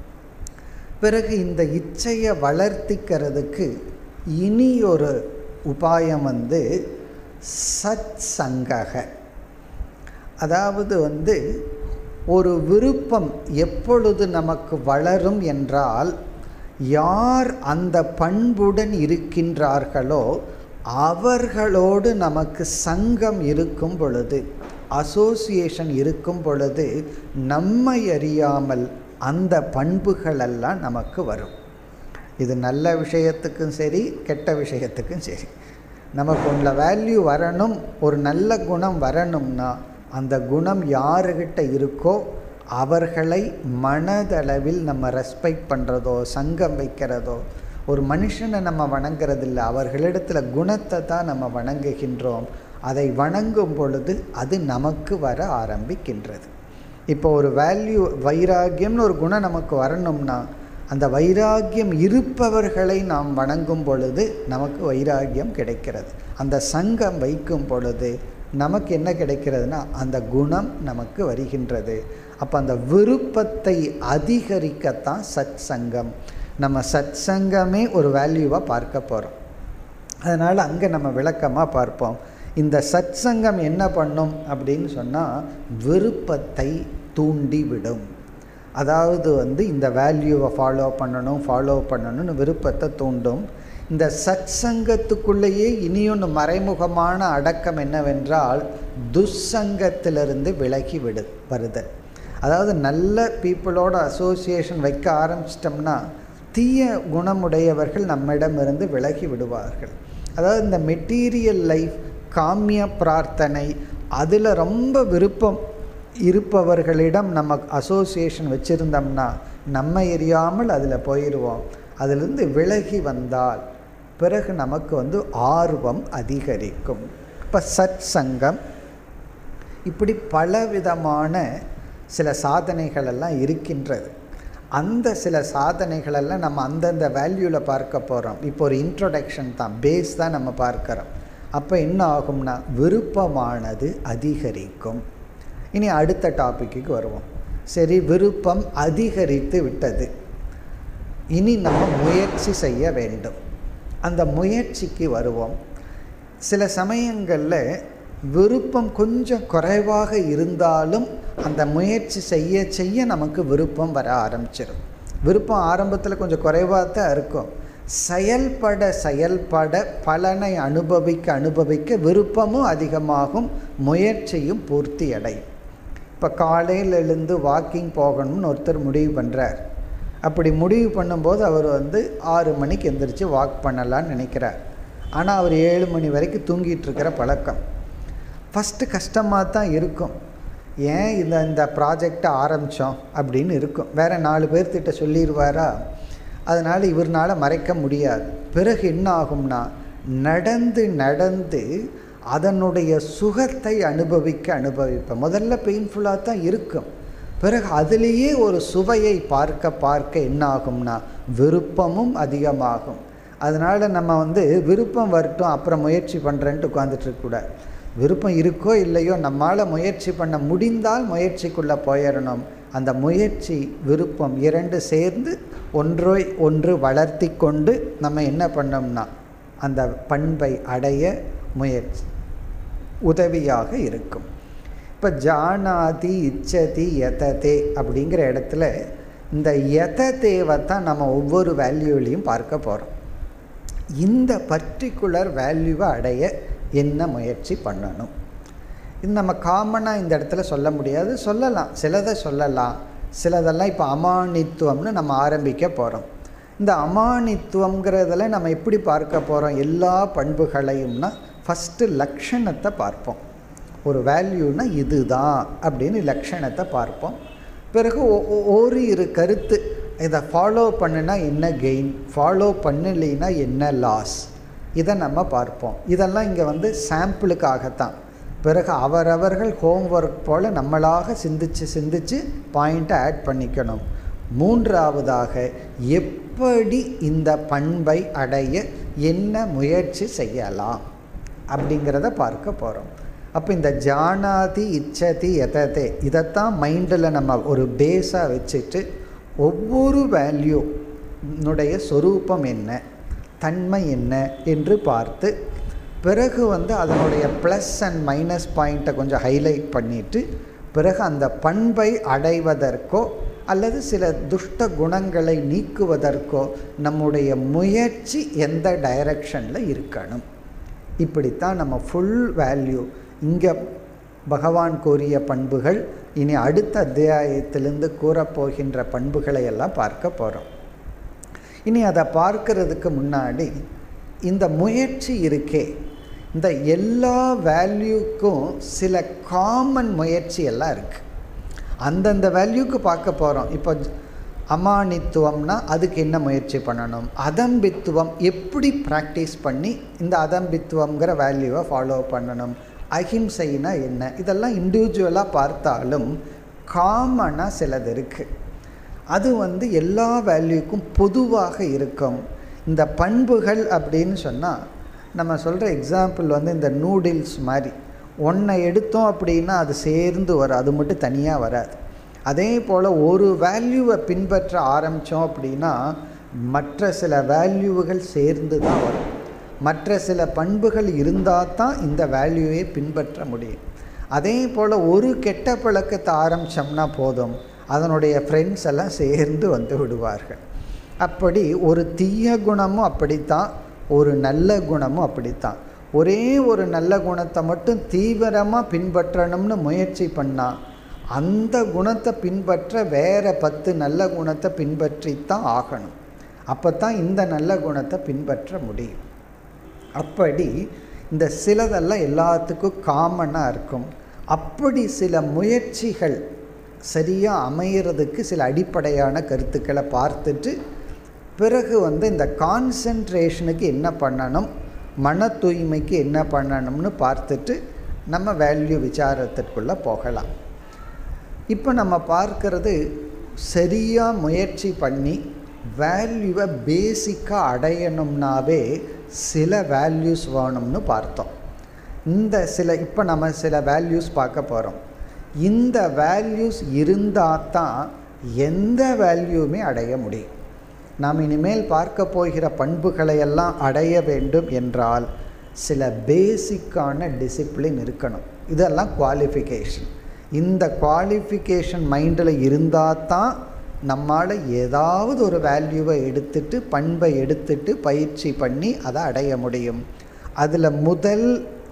பிறகு இந்த இச்சையை வளர்த்திக்கிறதுக்கு இனி ஒரு உபாயம் வந்து சத் சங்கக அதாவது வந்து ஒரு விருப்பம் எப்பொழுது நமக்கு வளரும் என்றால் யார் அந்த பண்புடன் இருக்கின்றார்களோ அவர்களோடு நமக்கு சங்கம் இருக்கும் பொழுது அசோசியேஷன் இருக்கும் பொழுது நம்மை அறியாமல் அந்த பண்புகளெல்லாம் நமக்கு வரும் இது நல்ல விஷயத்துக்கும் சரி கெட்ட விஷயத்துக்கும் சரி நமக்கு உள்ள வேல்யூ வரணும் ஒரு நல்ல குணம் வரணும்னா அந்த குணம் யாருக்கிட்ட இருக்கோ அவர்களை மனதளவில் நம்ம ரெஸ்பெக்ட் பண்ணுறதோ சங்கம் வைக்கிறதோ ஒரு மனுஷனை நம்ம வணங்குறதில்ல அவர்களிடத்தில் குணத்தை தான் நம்ம வணங்குகின்றோம் அதை வணங்கும் பொழுது அது நமக்கு வர ஆரம்பிக்கின்றது இப்போ ஒரு வேல்யூ வைராக்கியம்னு ஒரு குணம் நமக்கு வரணும்னா அந்த வைராக்கியம் இருப்பவர்களை நாம் வணங்கும் பொழுது நமக்கு வைராக்கியம் கிடைக்கிறது அந்த சங்கம் வைக்கும் பொழுது நமக்கு என்ன கிடைக்கிறதுனா அந்த குணம் நமக்கு வருகின்றது அப்போ அந்த விருப்பத்தை அதிகரிக்கத்தான் சத் சங்கம் நம்ம சத் சங்கமே ஒரு வேல்யூவாக பார்க்க போகிறோம் அதனால் அங்கே நம்ம விளக்கமாக பார்ப்போம் இந்த சத் சங்கம் என்ன பண்ணும் அப்படின்னு சொன்னால் விருப்பத்தை தூண்டிவிடும் அதாவது வந்து இந்த வேல்யூவை ஃபாலோ பண்ணணும் ஃபாலோ பண்ணணும்னு விருப்பத்தை தூண்டும் இந்த சத் சங்கத்துக்குள்ளேயே இனியொன்று மறைமுகமான அடக்கம் என்னவென்றால் துஸ்சங்கத்திலிருந்து விலகி விடு வருதல் அதாவது நல்ல பீப்புளோட அசோசியேஷன் வைக்க ஆரம்பிச்சிட்டோம்னா தீய குணமுடையவர்கள் நம்மிடமிருந்து விலகி விடுவார்கள் அதாவது இந்த மெட்டீரியல் லைஃப் காமிய பிரார்த்தனை அதில் ரொம்ப விருப்பம் இருப்பவர்களிடம் நம்ம அசோசியேஷன் வச்சுருந்தோம்னா நம்ம எரியாமல் அதில் போயிடுவோம் அதிலிருந்து விலகி வந்தால் பிறகு நமக்கு வந்து ஆர்வம் அதிகரிக்கும் இப்போ சத் சங்கம் இப்படி பலவிதமான சில சாதனைகள் எல்லாம் இருக்கின்றது அந்த சில சாதனைகளெல்லாம் நம்ம அந்தந்த வேல்யூவில் பார்க்க போகிறோம் இப்போ ஒரு இன்ட்ரொடக்ஷன் தான் பேஸ் தான் நம்ம பார்க்குறோம் அப்போ என்ன ஆகும்னா விருப்பமானது அதிகரிக்கும் இனி அடுத்த டாப்பிக்கு வருவோம் சரி விருப்பம் அதிகரித்து விட்டது இனி நம்ம முயற்சி செய்ய வேண்டும் அந்த முயற்சிக்கு வருவோம் சில சமயங்களில் விருப்பம் கொஞ்சம் குறைவாக இருந்தாலும் அந்த முயற்சி செய்ய செய்ய நமக்கு விருப்பம் வர ஆரம்பிச்சிடும் விருப்பம் ஆரம்பத்தில் கொஞ்சம் குறைவாக தான் இருக்கும் செயல்பட செயல்பட பலனை அனுபவிக்க அனுபவிக்க விருப்பமும் அதிகமாகும் முயற்சியும் பூர்த்தி அடையும் இப்போ காலையில் எழுந்து வாக்கிங் போகணும்னு ஒருத்தர் முடிவு பண்ணுறார் அப்படி முடிவு பண்ணும்போது அவர் வந்து ஆறு மணிக்கு எந்திரிச்சு வாக் பண்ணலான்னு நினைக்கிறார் ஆனால் அவர் ஏழு மணி வரைக்கும் தூங்கிட்டு இருக்கிற பழக்கம் ஃபஸ்ட்டு கஷ்டமாக தான் இருக்கும் ஏன் இந்த இந்த ப்ராஜெக்டை ஆரம்பித்தோம் அப்படின்னு இருக்கும் வேறு நாலு பேர்த்திட்ட சொல்லிடுவாரா அதனால் இவர்னால் மறைக்க முடியாது பிறகு என்ன ஆகும்னா நடந்து நடந்து அதனுடைய சுகத்தை அனுபவிக்க அனுபவிப்பேன் முதல்ல பெயின்ஃபுல்லாக தான் இருக்கும் பிறகு அதிலேயே ஒரு சுவையை பார்க்க பார்க்க என்ன ஆகும்னா விருப்பமும் அதிகமாகும் அதனால் நம்ம வந்து விருப்பம் வரட்டும் அப்புறம் முயற்சி பண்ணுறேன்ட்டு உட்காந்துட்டு இருக்கக்கூடாது விருப்பம் இருக்கோ இல்லையோ நம்மால் முயற்சி பண்ண முடிந்தால் முயற்சிக்குள்ளே போயிடணும் அந்த முயற்சி விருப்பம் இரண்டு சேர்ந்து ஒன்றை ஒன்று வளர்த்தி கொண்டு நம்ம என்ன பண்ணோம்னா அந்த பண்பை அடைய முயற்சி உதவியாக இருக்கும் இப்போ ஜானாதி இச்சதி யததே அப்படிங்கிற இடத்துல இந்த யததேவை தான் நம்ம ஒவ்வொரு வேல்யூலையும் பார்க்க போகிறோம் இந்த பர்டிகுலர் வேல்யூவை அடைய என்ன முயற்சி பண்ணணும் இது நம்ம காமனாக இந்த இடத்துல சொல்ல முடியாது சொல்லலாம் சிலதை சொல்லலாம் சிலதெல்லாம் இப்போ அமானித்துவம்னு நம்ம ஆரம்பிக்க போகிறோம் இந்த அமானித்துவங்கிறதுல நம்ம எப்படி பார்க்க போகிறோம் எல்லா பண்புகளையும்னா ஃபஸ்ட்டு லக்ஷணத்தை பார்ப்போம் ஒரு வேல்யூனா இதுதான் அப்படின்னு லக்ஷணத்தை பார்ப்போம் பிறகு ஒரு இரு கருத்து இதை ஃபாலோ பண்ணுனா என்ன கெயின் ஃபாலோ பண்ணலைன்னா என்ன லாஸ் இதை நம்ம பார்ப்போம் இதெல்லாம் இங்கே வந்து சாம்பிளுக்காகத்தான் பிறகு அவரவர்கள் ஹோம்ஒர்க் போல் நம்மளாக சிந்திச்சு சிந்திச்சு பாயிண்ட்டை ஆட் பண்ணிக்கணும் மூன்றாவதாக எப்படி இந்த பண்பை அடைய என்ன முயற்சி செய்யலாம் அப்படிங்கிறத பார்க்க போகிறோம் அப்போ இந்த ஜானாதி இச்சதி எததே இதைத்தான் மைண்டில் நம்ம ஒரு பேஸாக வச்சுட்டு ஒவ்வொரு வேல்யூனுடைய சொரூபம் என்ன தன்மை என்ன என்று பார்த்து பிறகு வந்து அதனுடைய ப்ளஸ் அண்ட் மைனஸ் பாயிண்ட்டை கொஞ்சம் ஹைலைட் பண்ணிவிட்டு பிறகு அந்த பண்பை அடைவதற்கோ அல்லது சில துஷ்ட குணங்களை நீக்குவதற்கோ நம்முடைய முயற்சி எந்த டைரக்ஷனில் இருக்கணும் இப்படித்தான் நம்ம ஃபுல் வேல்யூ இங்கே பகவான் கூறிய பண்புகள் இனி அடுத்த அத்தியாயத்திலிருந்து கூறப்போகின்ற பண்புகளை எல்லாம் பார்க்க போகிறோம் இனி அதை பார்க்கறதுக்கு முன்னாடி இந்த முயற்சி இருக்கே இந்த எல்லா வேல்யூக்கும் சில காமன் முயற்சி எல்லாம் இருக்குது அந்தந்த வேல்யூக்கு பார்க்க போகிறோம் இப்போ அமானித்துவம்னா அதுக்கு என்ன முயற்சி பண்ணணும் அதம்பித்துவம் எப்படி ப்ராக்டிஸ் பண்ணி இந்த அதம்பித்துவங்கிற வேல்யூவை ஃபாலோ பண்ணணும் அஹிம்சைனா என்ன இதெல்லாம் இண்டிவிஜுவலாக பார்த்தாலும் காமனாக சிலது இருக்குது அது வந்து எல்லா வேல்யூக்கும் பொதுவாக இருக்கும் இந்த பண்புகள் அப்படின்னு சொன்னால் நம்ம சொல்கிற எக்ஸாம்பிள் வந்து இந்த நூடில்ஸ் மாதிரி ஒன்றை எடுத்தோம் அப்படின்னா அது சேர்ந்து வரும் அது மட்டும் தனியாக வராது அதே போல் ஒரு வேல்யூவை பின்பற்ற ஆரம்பித்தோம் அப்படின்னா மற்ற சில வேல்யூவுகள் சேர்ந்து தான் வரும் மற்ற சில பண்புகள் இருந்தால் தான் இந்த வேல்யூவை பின்பற்ற முடியும் அதே போல் ஒரு கெட்ட பழக்கத்தை ஆரம்பித்தோம்னா போதும் அதனுடைய ஃப்ரெண்ட்ஸ் எல்லாம் சேர்ந்து வந்து விடுவார்கள் அப்படி ஒரு தீய குணமும் அப்படித்தான் ஒரு நல்ல குணமும் அப்படித்தான் ஒரே ஒரு நல்ல குணத்தை மட்டும் தீவிரமாக பின்பற்றணும்னு முயற்சி பண்ணால் அந்த குணத்தை பின்பற்ற வேறு பத்து நல்ல குணத்தை பின்பற்றித்தான் ஆகணும் அப்போ தான் இந்த நல்ல குணத்தை பின்பற்ற முடியும் அப்படி இந்த சிலதெல்லாம் எல்லாத்துக்கும் காமனாக இருக்கும் அப்படி சில முயற்சிகள் சரியாக அமையிறதுக்கு சில அடிப்படையான கருத்துக்களை பார்த்துட்டு பிறகு வந்து இந்த கான்சன்ட்ரேஷனுக்கு என்ன பண்ணணும் மன தூய்மைக்கு என்ன பண்ணணும்னு பார்த்துட்டு நம்ம வேல்யூ விசாரத்திற்குள்ளே போகலாம் இப்போ நம்ம பார்க்கறது சரியாக முயற்சி பண்ணி வேல்யூவை பேசிக்காக அடையணும்னாவே சில வேல்யூஸ் வேணும்னு பார்த்தோம் இந்த சில இப்போ நம்ம சில வேல்யூஸ் பார்க்க போகிறோம் இந்த வேல்யூஸ் இருந்தால் தான் எந்த வேல்யூமே அடைய முடியும் நாம் இனிமேல் பார்க்க போகிற பண்புகளை எல்லாம் அடைய வேண்டும் என்றால் சில பேசிக்கான டிசிப்ளின் இருக்கணும் இதெல்லாம் குவாலிஃபிகேஷன் இந்த குவாலிஃபிகேஷன் மைண்டில் இருந்தால் தான் நம்மால் ஏதாவது ஒரு வேல்யூவை எடுத்துட்டு பண்பை எடுத்துட்டு பயிற்சி பண்ணி அதை அடைய முடியும் அதில் முதல்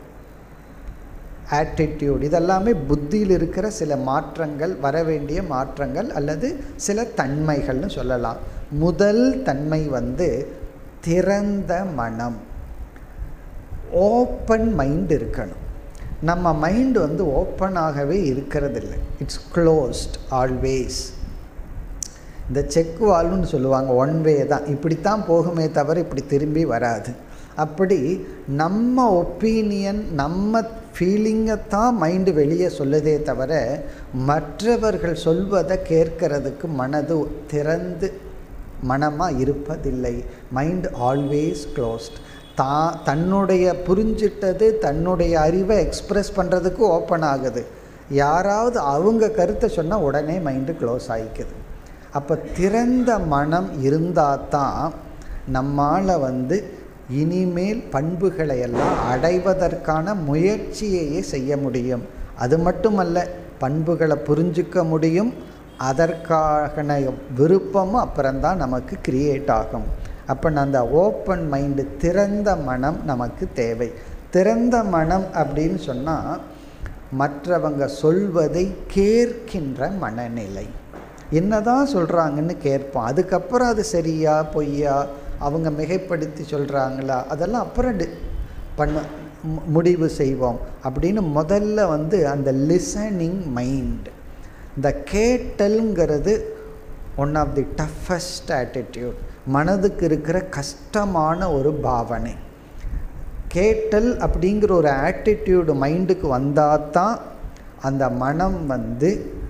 ஆட்டிடியூட் இதெல்லாமே புத்தியில் இருக்கிற சில மாற்றங்கள் வர வேண்டிய மாற்றங்கள் அல்லது சில தன்மைகள்னு சொல்லலாம் முதல் தன்மை வந்து திறந்த மனம் ஓப்பன் மைண்ட் இருக்கணும் நம்ம மைண்டு வந்து ஓப்பனாகவே இருக்கிறதில்ல இட்ஸ் க்ளோஸ்ட் ஆல்வேஸ் இந்த செக் வால்வ்னு சொல்லுவாங்க ஒன் வே தான் இப்படித்தான் போகுமே தவிர இப்படி திரும்பி வராது அப்படி நம்ம ஒப்பீனியன் நம்ம ஃபீலிங்கை தான் மைண்டு வெளியே சொல்லுதே தவிர மற்றவர்கள் சொல்வதை கேட்கறதுக்கு மனது திறந்து மனமாக இருப்பதில்லை மைண்ட் ஆல்வேஸ் க்ளோஸ்ட் தான் தன்னுடைய புரிஞ்சிட்டது தன்னுடைய அறிவை எக்ஸ்ப்ரெஸ் பண்ணுறதுக்கு ஓப்பன் ஆகுது யாராவது அவங்க கருத்தை சொன்னால் உடனே மைண்டு க்ளோஸ் ஆகிக்குது அப்போ திறந்த மனம் இருந்தால் தான் நம்மால் வந்து இனிமேல் பண்புகளை எல்லாம் அடைவதற்கான முயற்சியையே செய்ய முடியும் அது மட்டுமல்ல பண்புகளை புரிஞ்சிக்க முடியும் அதற்கான விருப்பமும் அப்புறம்தான் நமக்கு கிரியேட் ஆகும் அப்போ அந்த ஓப்பன் மைண்டு திறந்த மனம் நமக்கு தேவை திறந்த மனம் அப்படின்னு சொன்னால் மற்றவங்க சொல்வதை கேட்கின்ற மனநிலை என்னதான் சொல்கிறாங்கன்னு கேட்போம் அதுக்கப்புறம் அது சரியா பொய்யா அவங்க மிகைப்படுத்தி சொல்கிறாங்களா அதெல்லாம் அப்புறம் டி பண்ண முடிவு செய்வோம் அப்படின்னு முதல்ல வந்து அந்த லிசனிங் மைண்ட் இந்த கேட்டல்ங்கிறது one of the toughest attitude மனதுக்கு இருக்கிற கஷ்டமான ஒரு பாவனை கேட்டல் அப்படிங்கிற ஒரு ஆட்டிடியூடு மைண்டுக்கு வந்தால் தான் அந்த மனம் வந்து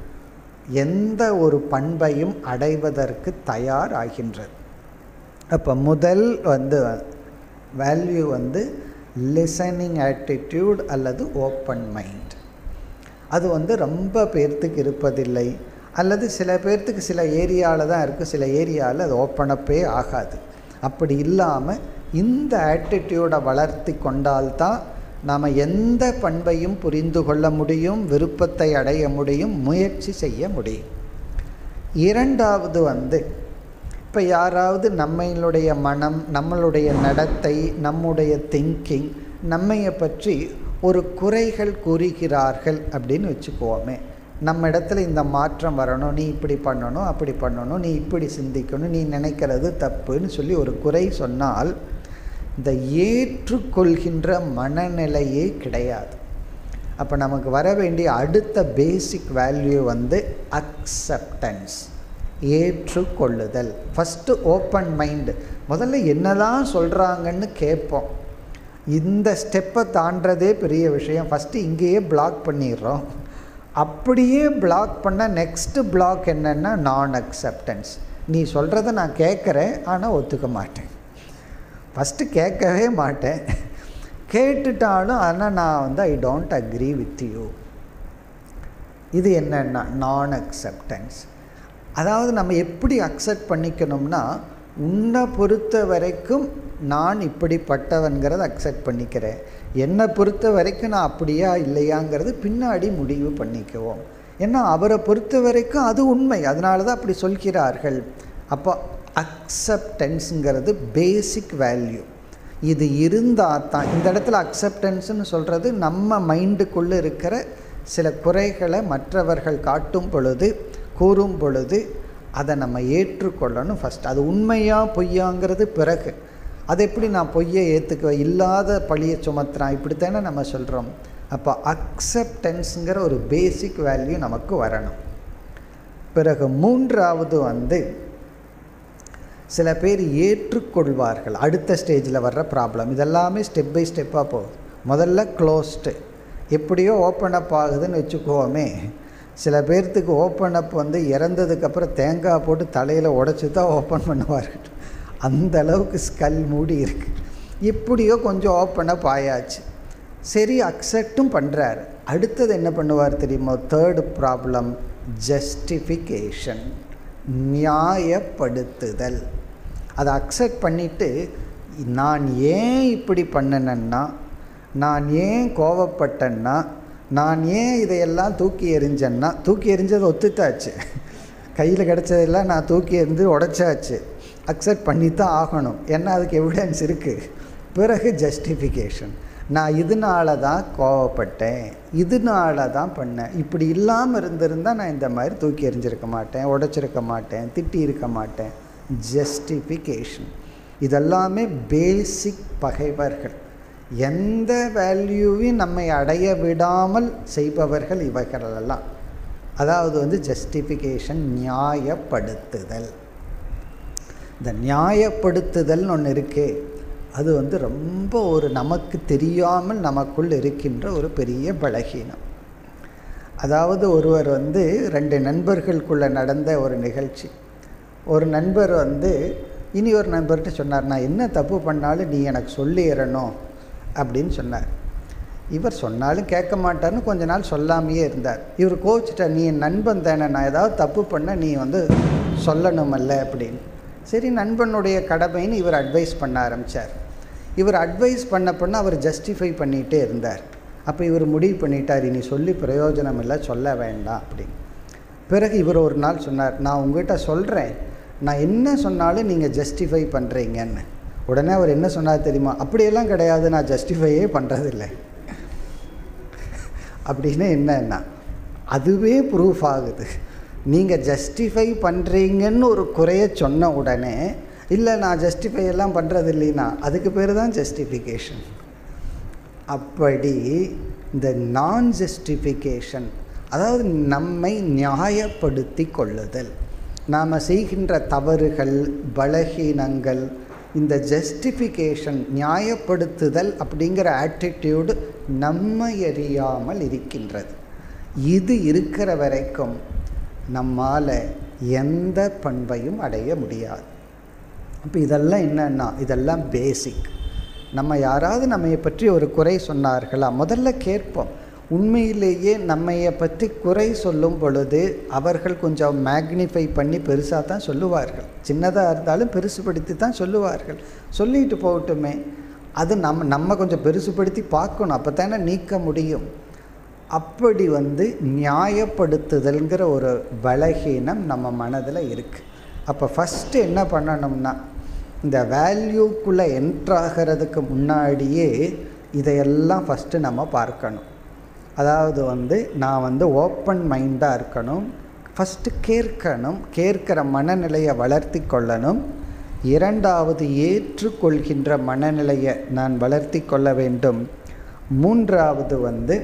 எந்த ஒரு பண்பையும் அடைவதற்கு தயாராகின்றது அப்போ முதல் வந்து வேல்யூ வந்து லிசனிங் ஆட்டிடியூட் அல்லது ஓப்பன் மைண்ட் அது வந்து ரொம்ப பேர்த்துக்கு இருப்பதில்லை அல்லது சில பேர்த்துக்கு சில ஏரியாவில் தான் இருக்குது சில ஏரியாவில் அது ஓப்பன் அப்பே ஆகாது அப்படி இல்லாமல் இந்த ஆட்டிடியூடை வளர்த்தி கொண்டால்தான் நாம் எந்த பண்பையும் புரிந்து கொள்ள முடியும் விருப்பத்தை அடைய முடியும் முயற்சி செய்ய முடியும் இரண்டாவது வந்து இப்போ யாராவது நம்மளுடைய மனம் நம்மளுடைய நடத்தை நம்முடைய திங்கிங் நம்மையை பற்றி ஒரு குறைகள் கூறுகிறார்கள் அப்படின்னு வச்சுக்குவோமே நம்ம இடத்துல இந்த மாற்றம் வரணும் நீ இப்படி பண்ணணும் அப்படி பண்ணணும் நீ இப்படி சிந்திக்கணும் நீ நினைக்கிறது தப்புன்னு சொல்லி ஒரு குறை சொன்னால் இந்த ஏற்றுக்கொள்கின்ற மனநிலையே கிடையாது அப்போ நமக்கு வர வேண்டிய அடுத்த பேசிக் வேல்யூ வந்து அக்செப்டன்ஸ் ஏற்றுக்கொள்ளுதல் ஃபஸ்ட்டு ஓப்பன் மைண்டு முதல்ல என்னதான் சொல்கிறாங்கன்னு கேட்போம் இந்த ஸ்டெப்பை தாண்டதே பெரிய விஷயம் ஃபஸ்ட்டு இங்கேயே பிளாக் பண்ணிடுறோம் அப்படியே பிளாக் பண்ணால் நெக்ஸ்ட்டு பிளாக் என்னென்னா நான் அக்செப்டன்ஸ் நீ சொல்கிறத நான் கேட்குறேன் ஆனால் ஒத்துக்க மாட்டேன் ஃபஸ்ட்டு கேட்கவே மாட்டேன் கேட்டுட்டாலும் ஆனால் நான் வந்து I don't agree with you இது என்னென்னா நான் அக்செப்டன்ஸ் அதாவது நம்ம எப்படி அக்செப்ட் பண்ணிக்கணும்னா உன்னை பொறுத்த வரைக்கும் நான் இப்படிப்பட்டவன்கிறத அக்செப்ட் பண்ணிக்கிறேன் என்னை பொறுத்த வரைக்கும் நான் அப்படியா இல்லையாங்கிறது பின்னாடி முடிவு பண்ணிக்குவோம் ஏன்னா அவரை பொறுத்த வரைக்கும் அது உண்மை அதனால தான் அப்படி சொல்கிறார்கள் அப்போ அக்செப்டன்ஸுங்கிறது பேசிக் வேல்யூ இது இருந்தால் தான் இந்த இடத்துல அக்செப்டன்ஸ்னு சொல்கிறது நம்ம மைண்டுக்குள்ளே இருக்கிற சில குறைகளை மற்றவர்கள் காட்டும் பொழுது கூறும் பொழுது அதை நம்ம ஏற்றுக்கொள்ளணும் ஃபஸ்ட் அது உண்மையா பொய்யாங்கிறது பிறகு அது எப்படி நான் பொய்யை ஏற்றுக்குவேன் இல்லாத பழியை சுமத்துறான் இப்படித்தானே நம்ம சொல்கிறோம் அப்போ அக்செப்டன்ஸுங்கிற ஒரு பேசிக் வேல்யூ நமக்கு வரணும் பிறகு மூன்றாவது வந்து சில பேர் ஏற்றுக்கொள்வார்கள் அடுத்த ஸ்டேஜில் வர்ற ப்ராப்ளம் இதெல்லாமே ஸ்டெப் பை ஸ்டெப்பாக போகுது முதல்ல க்ளோஸ்டு எப்படியோ ஓப்பன் அப் ஆகுதுன்னு வச்சுக்கோமே சில பேர்த்துக்கு ஓப்பன் அப் வந்து இறந்ததுக்கப்புறம் தேங்காய் போட்டு தலையில் உடச்சி தான் ஓப்பன் பண்ணுவார்கள் அந்த அளவுக்கு ஸ்கல் மூடி இருக்கு எப்படியோ கொஞ்சம் ஓப்பன் அப் ஆயாச்சு சரி அக்செப்டும் பண்ணுறாரு அடுத்தது என்ன பண்ணுவார் தெரியுமா தேர்டு ப்ராப்ளம் ஜஸ்டிஃபிகேஷன் நியாயப்படுத்துதல் அதை அக்செப்ட் பண்ணிவிட்டு நான் ஏன் இப்படி பண்ணினேன்னா நான் ஏன் கோவப்பட்டேன்னா நான் ஏன் இதையெல்லாம் தூக்கி எறிஞ்சேன்னா தூக்கி எறிஞ்சது ஒத்துத்தாச்சு கையில் கிடச்சதெல்லாம் நான் தூக்கி எறிந்து உடச்சாச்சு அக்செப்ட் பண்ணி தான் ஆகணும் ஏன்னா அதுக்கு எவிடன்ஸ் இருக்குது பிறகு ஜஸ்டிஃபிகேஷன் நான் இதனால தான் கோவப்பட்டேன் இதனால தான் பண்ணேன் இப்படி இல்லாமல் இருந்திருந்தால் நான் இந்த மாதிரி தூக்கி எறிஞ்சிருக்க மாட்டேன் உடைச்சிருக்க மாட்டேன் திட்டி இருக்க மாட்டேன் ஜஸ்டிஃபிகேஷன் இதெல்லாமே பேசிக் பகைவர்கள் எந்த வேல்யூவையும் நம்மை அடைய விடாமல் செய்பவர்கள் இவர்களெல்லாம் அதாவது வந்து ஜஸ்டிஃபிகேஷன் நியாயப்படுத்துதல் இந்த நியாயப்படுத்துதல்னு ஒன்று இருக்கே அது வந்து ரொம்ப ஒரு நமக்கு தெரியாமல் நமக்குள் இருக்கின்ற ஒரு பெரிய பலகீனம் அதாவது ஒருவர் வந்து ரெண்டு நண்பர்களுக்குள்ளே நடந்த ஒரு நிகழ்ச்சி ஒரு நண்பர் வந்து இனி ஒரு நண்பர்கிட்ட சொன்னார் நான் என்ன தப்பு பண்ணாலும் நீ எனக்கு சொல்லிடணும் அப்படின்னு சொன்னார் இவர் சொன்னாலும் கேட்க மாட்டார்னு கொஞ்ச நாள் சொல்லாமையே இருந்தார் இவர் கோச்சிட்டார் நீ என் நண்பன் தானே நான் ஏதாவது தப்பு பண்ண நீ வந்து சொல்லணுமல்ல அப்படின்னு சரி நண்பனுடைய கடமைன்னு இவர் அட்வைஸ் பண்ண ஆரம்பித்தார் இவர் அட்வைஸ் பண்ண பண்ண அவர் ஜஸ்டிஃபை பண்ணிகிட்டே இருந்தார் அப்போ இவர் முடிவு பண்ணிட்டார் இனி சொல்லி பிரயோஜனம் இல்லை சொல்ல வேண்டாம் அப்படின்னு பிறகு இவர் ஒரு நாள் சொன்னார் நான் உங்ககிட்ட சொல்கிறேன் நான் என்ன சொன்னாலும் நீங்கள் ஜஸ்டிஃபை பண்ணுறீங்கன்னு உடனே அவர் என்ன சொன்னார் தெரியுமா அப்படியெல்லாம் கிடையாது நான் ஜஸ்டிஃபையே பண்ணுறதில்லை அப்படின்னு என்னன்னா அதுவே ப்ரூஃப் ஆகுது நீங்கள் ஜஸ்டிஃபை பண்ணுறீங்கன்னு ஒரு குறைய சொன்ன உடனே இல்லை நான் ஜஸ்டிஃபை எல்லாம் பண்ணுறது இல்லைன்னா அதுக்கு பேர் தான் ஜஸ்டிஃபிகேஷன் அப்படி இந்த நான் ஜஸ்டிஃபிகேஷன் அதாவது நம்மை நியாயப்படுத்தி கொள்ளுதல் நாம் செய்கின்ற தவறுகள் பலகீனங்கள் இந்த ஜஸ்டிஃபிகேஷன் நியாயப்படுத்துதல் அப்படிங்கிற ஆட்டிடியூடு நம்மை அறியாமல் இருக்கின்றது இது இருக்கிற வரைக்கும் நம்மால் எந்த பண்பையும் அடைய முடியாது அப்போ இதெல்லாம் என்னன்னா இதெல்லாம் பேசிக் நம்ம யாராவது நம்மை பற்றி ஒரு குறை சொன்னார்களா முதல்ல கேட்போம் உண்மையிலேயே நம்மையை பற்றி குறை சொல்லும் பொழுது அவர்கள் கொஞ்சம் மேக்னிஃபை பண்ணி பெருசாக தான் சொல்லுவார்கள் சின்னதாக இருந்தாலும் பெருசுபடுத்தி தான் சொல்லுவார்கள் சொல்லிட்டு போகட்டுமே அது நம்ம நம்ம கொஞ்சம் பெருசுபடுத்தி பார்க்கணும் அப்போ தானே நீக்க முடியும் அப்படி வந்து நியாயப்படுத்துதல்ங்கிற ஒரு பலகீனம் நம்ம மனதில் இருக்குது அப்போ ஃபஸ்ட்டு என்ன பண்ணணும்னா இந்த வேல்யூக்குள்ளே என்ட்ராகிறதுக்கு முன்னாடியே இதையெல்லாம் ஃபஸ்ட்டு நம்ம பார்க்கணும் அதாவது வந்து நான் வந்து ஓப்பன் மைண்டாக இருக்கணும் ஃபஸ்ட்டு கேட்கணும் கேட்குற மனநிலையை வளர்த்தி கொள்ளணும் இரண்டாவது ஏற்றுக்கொள்கின்ற மனநிலையை நான் வளர்த்தி கொள்ள வேண்டும் மூன்றாவது வந்து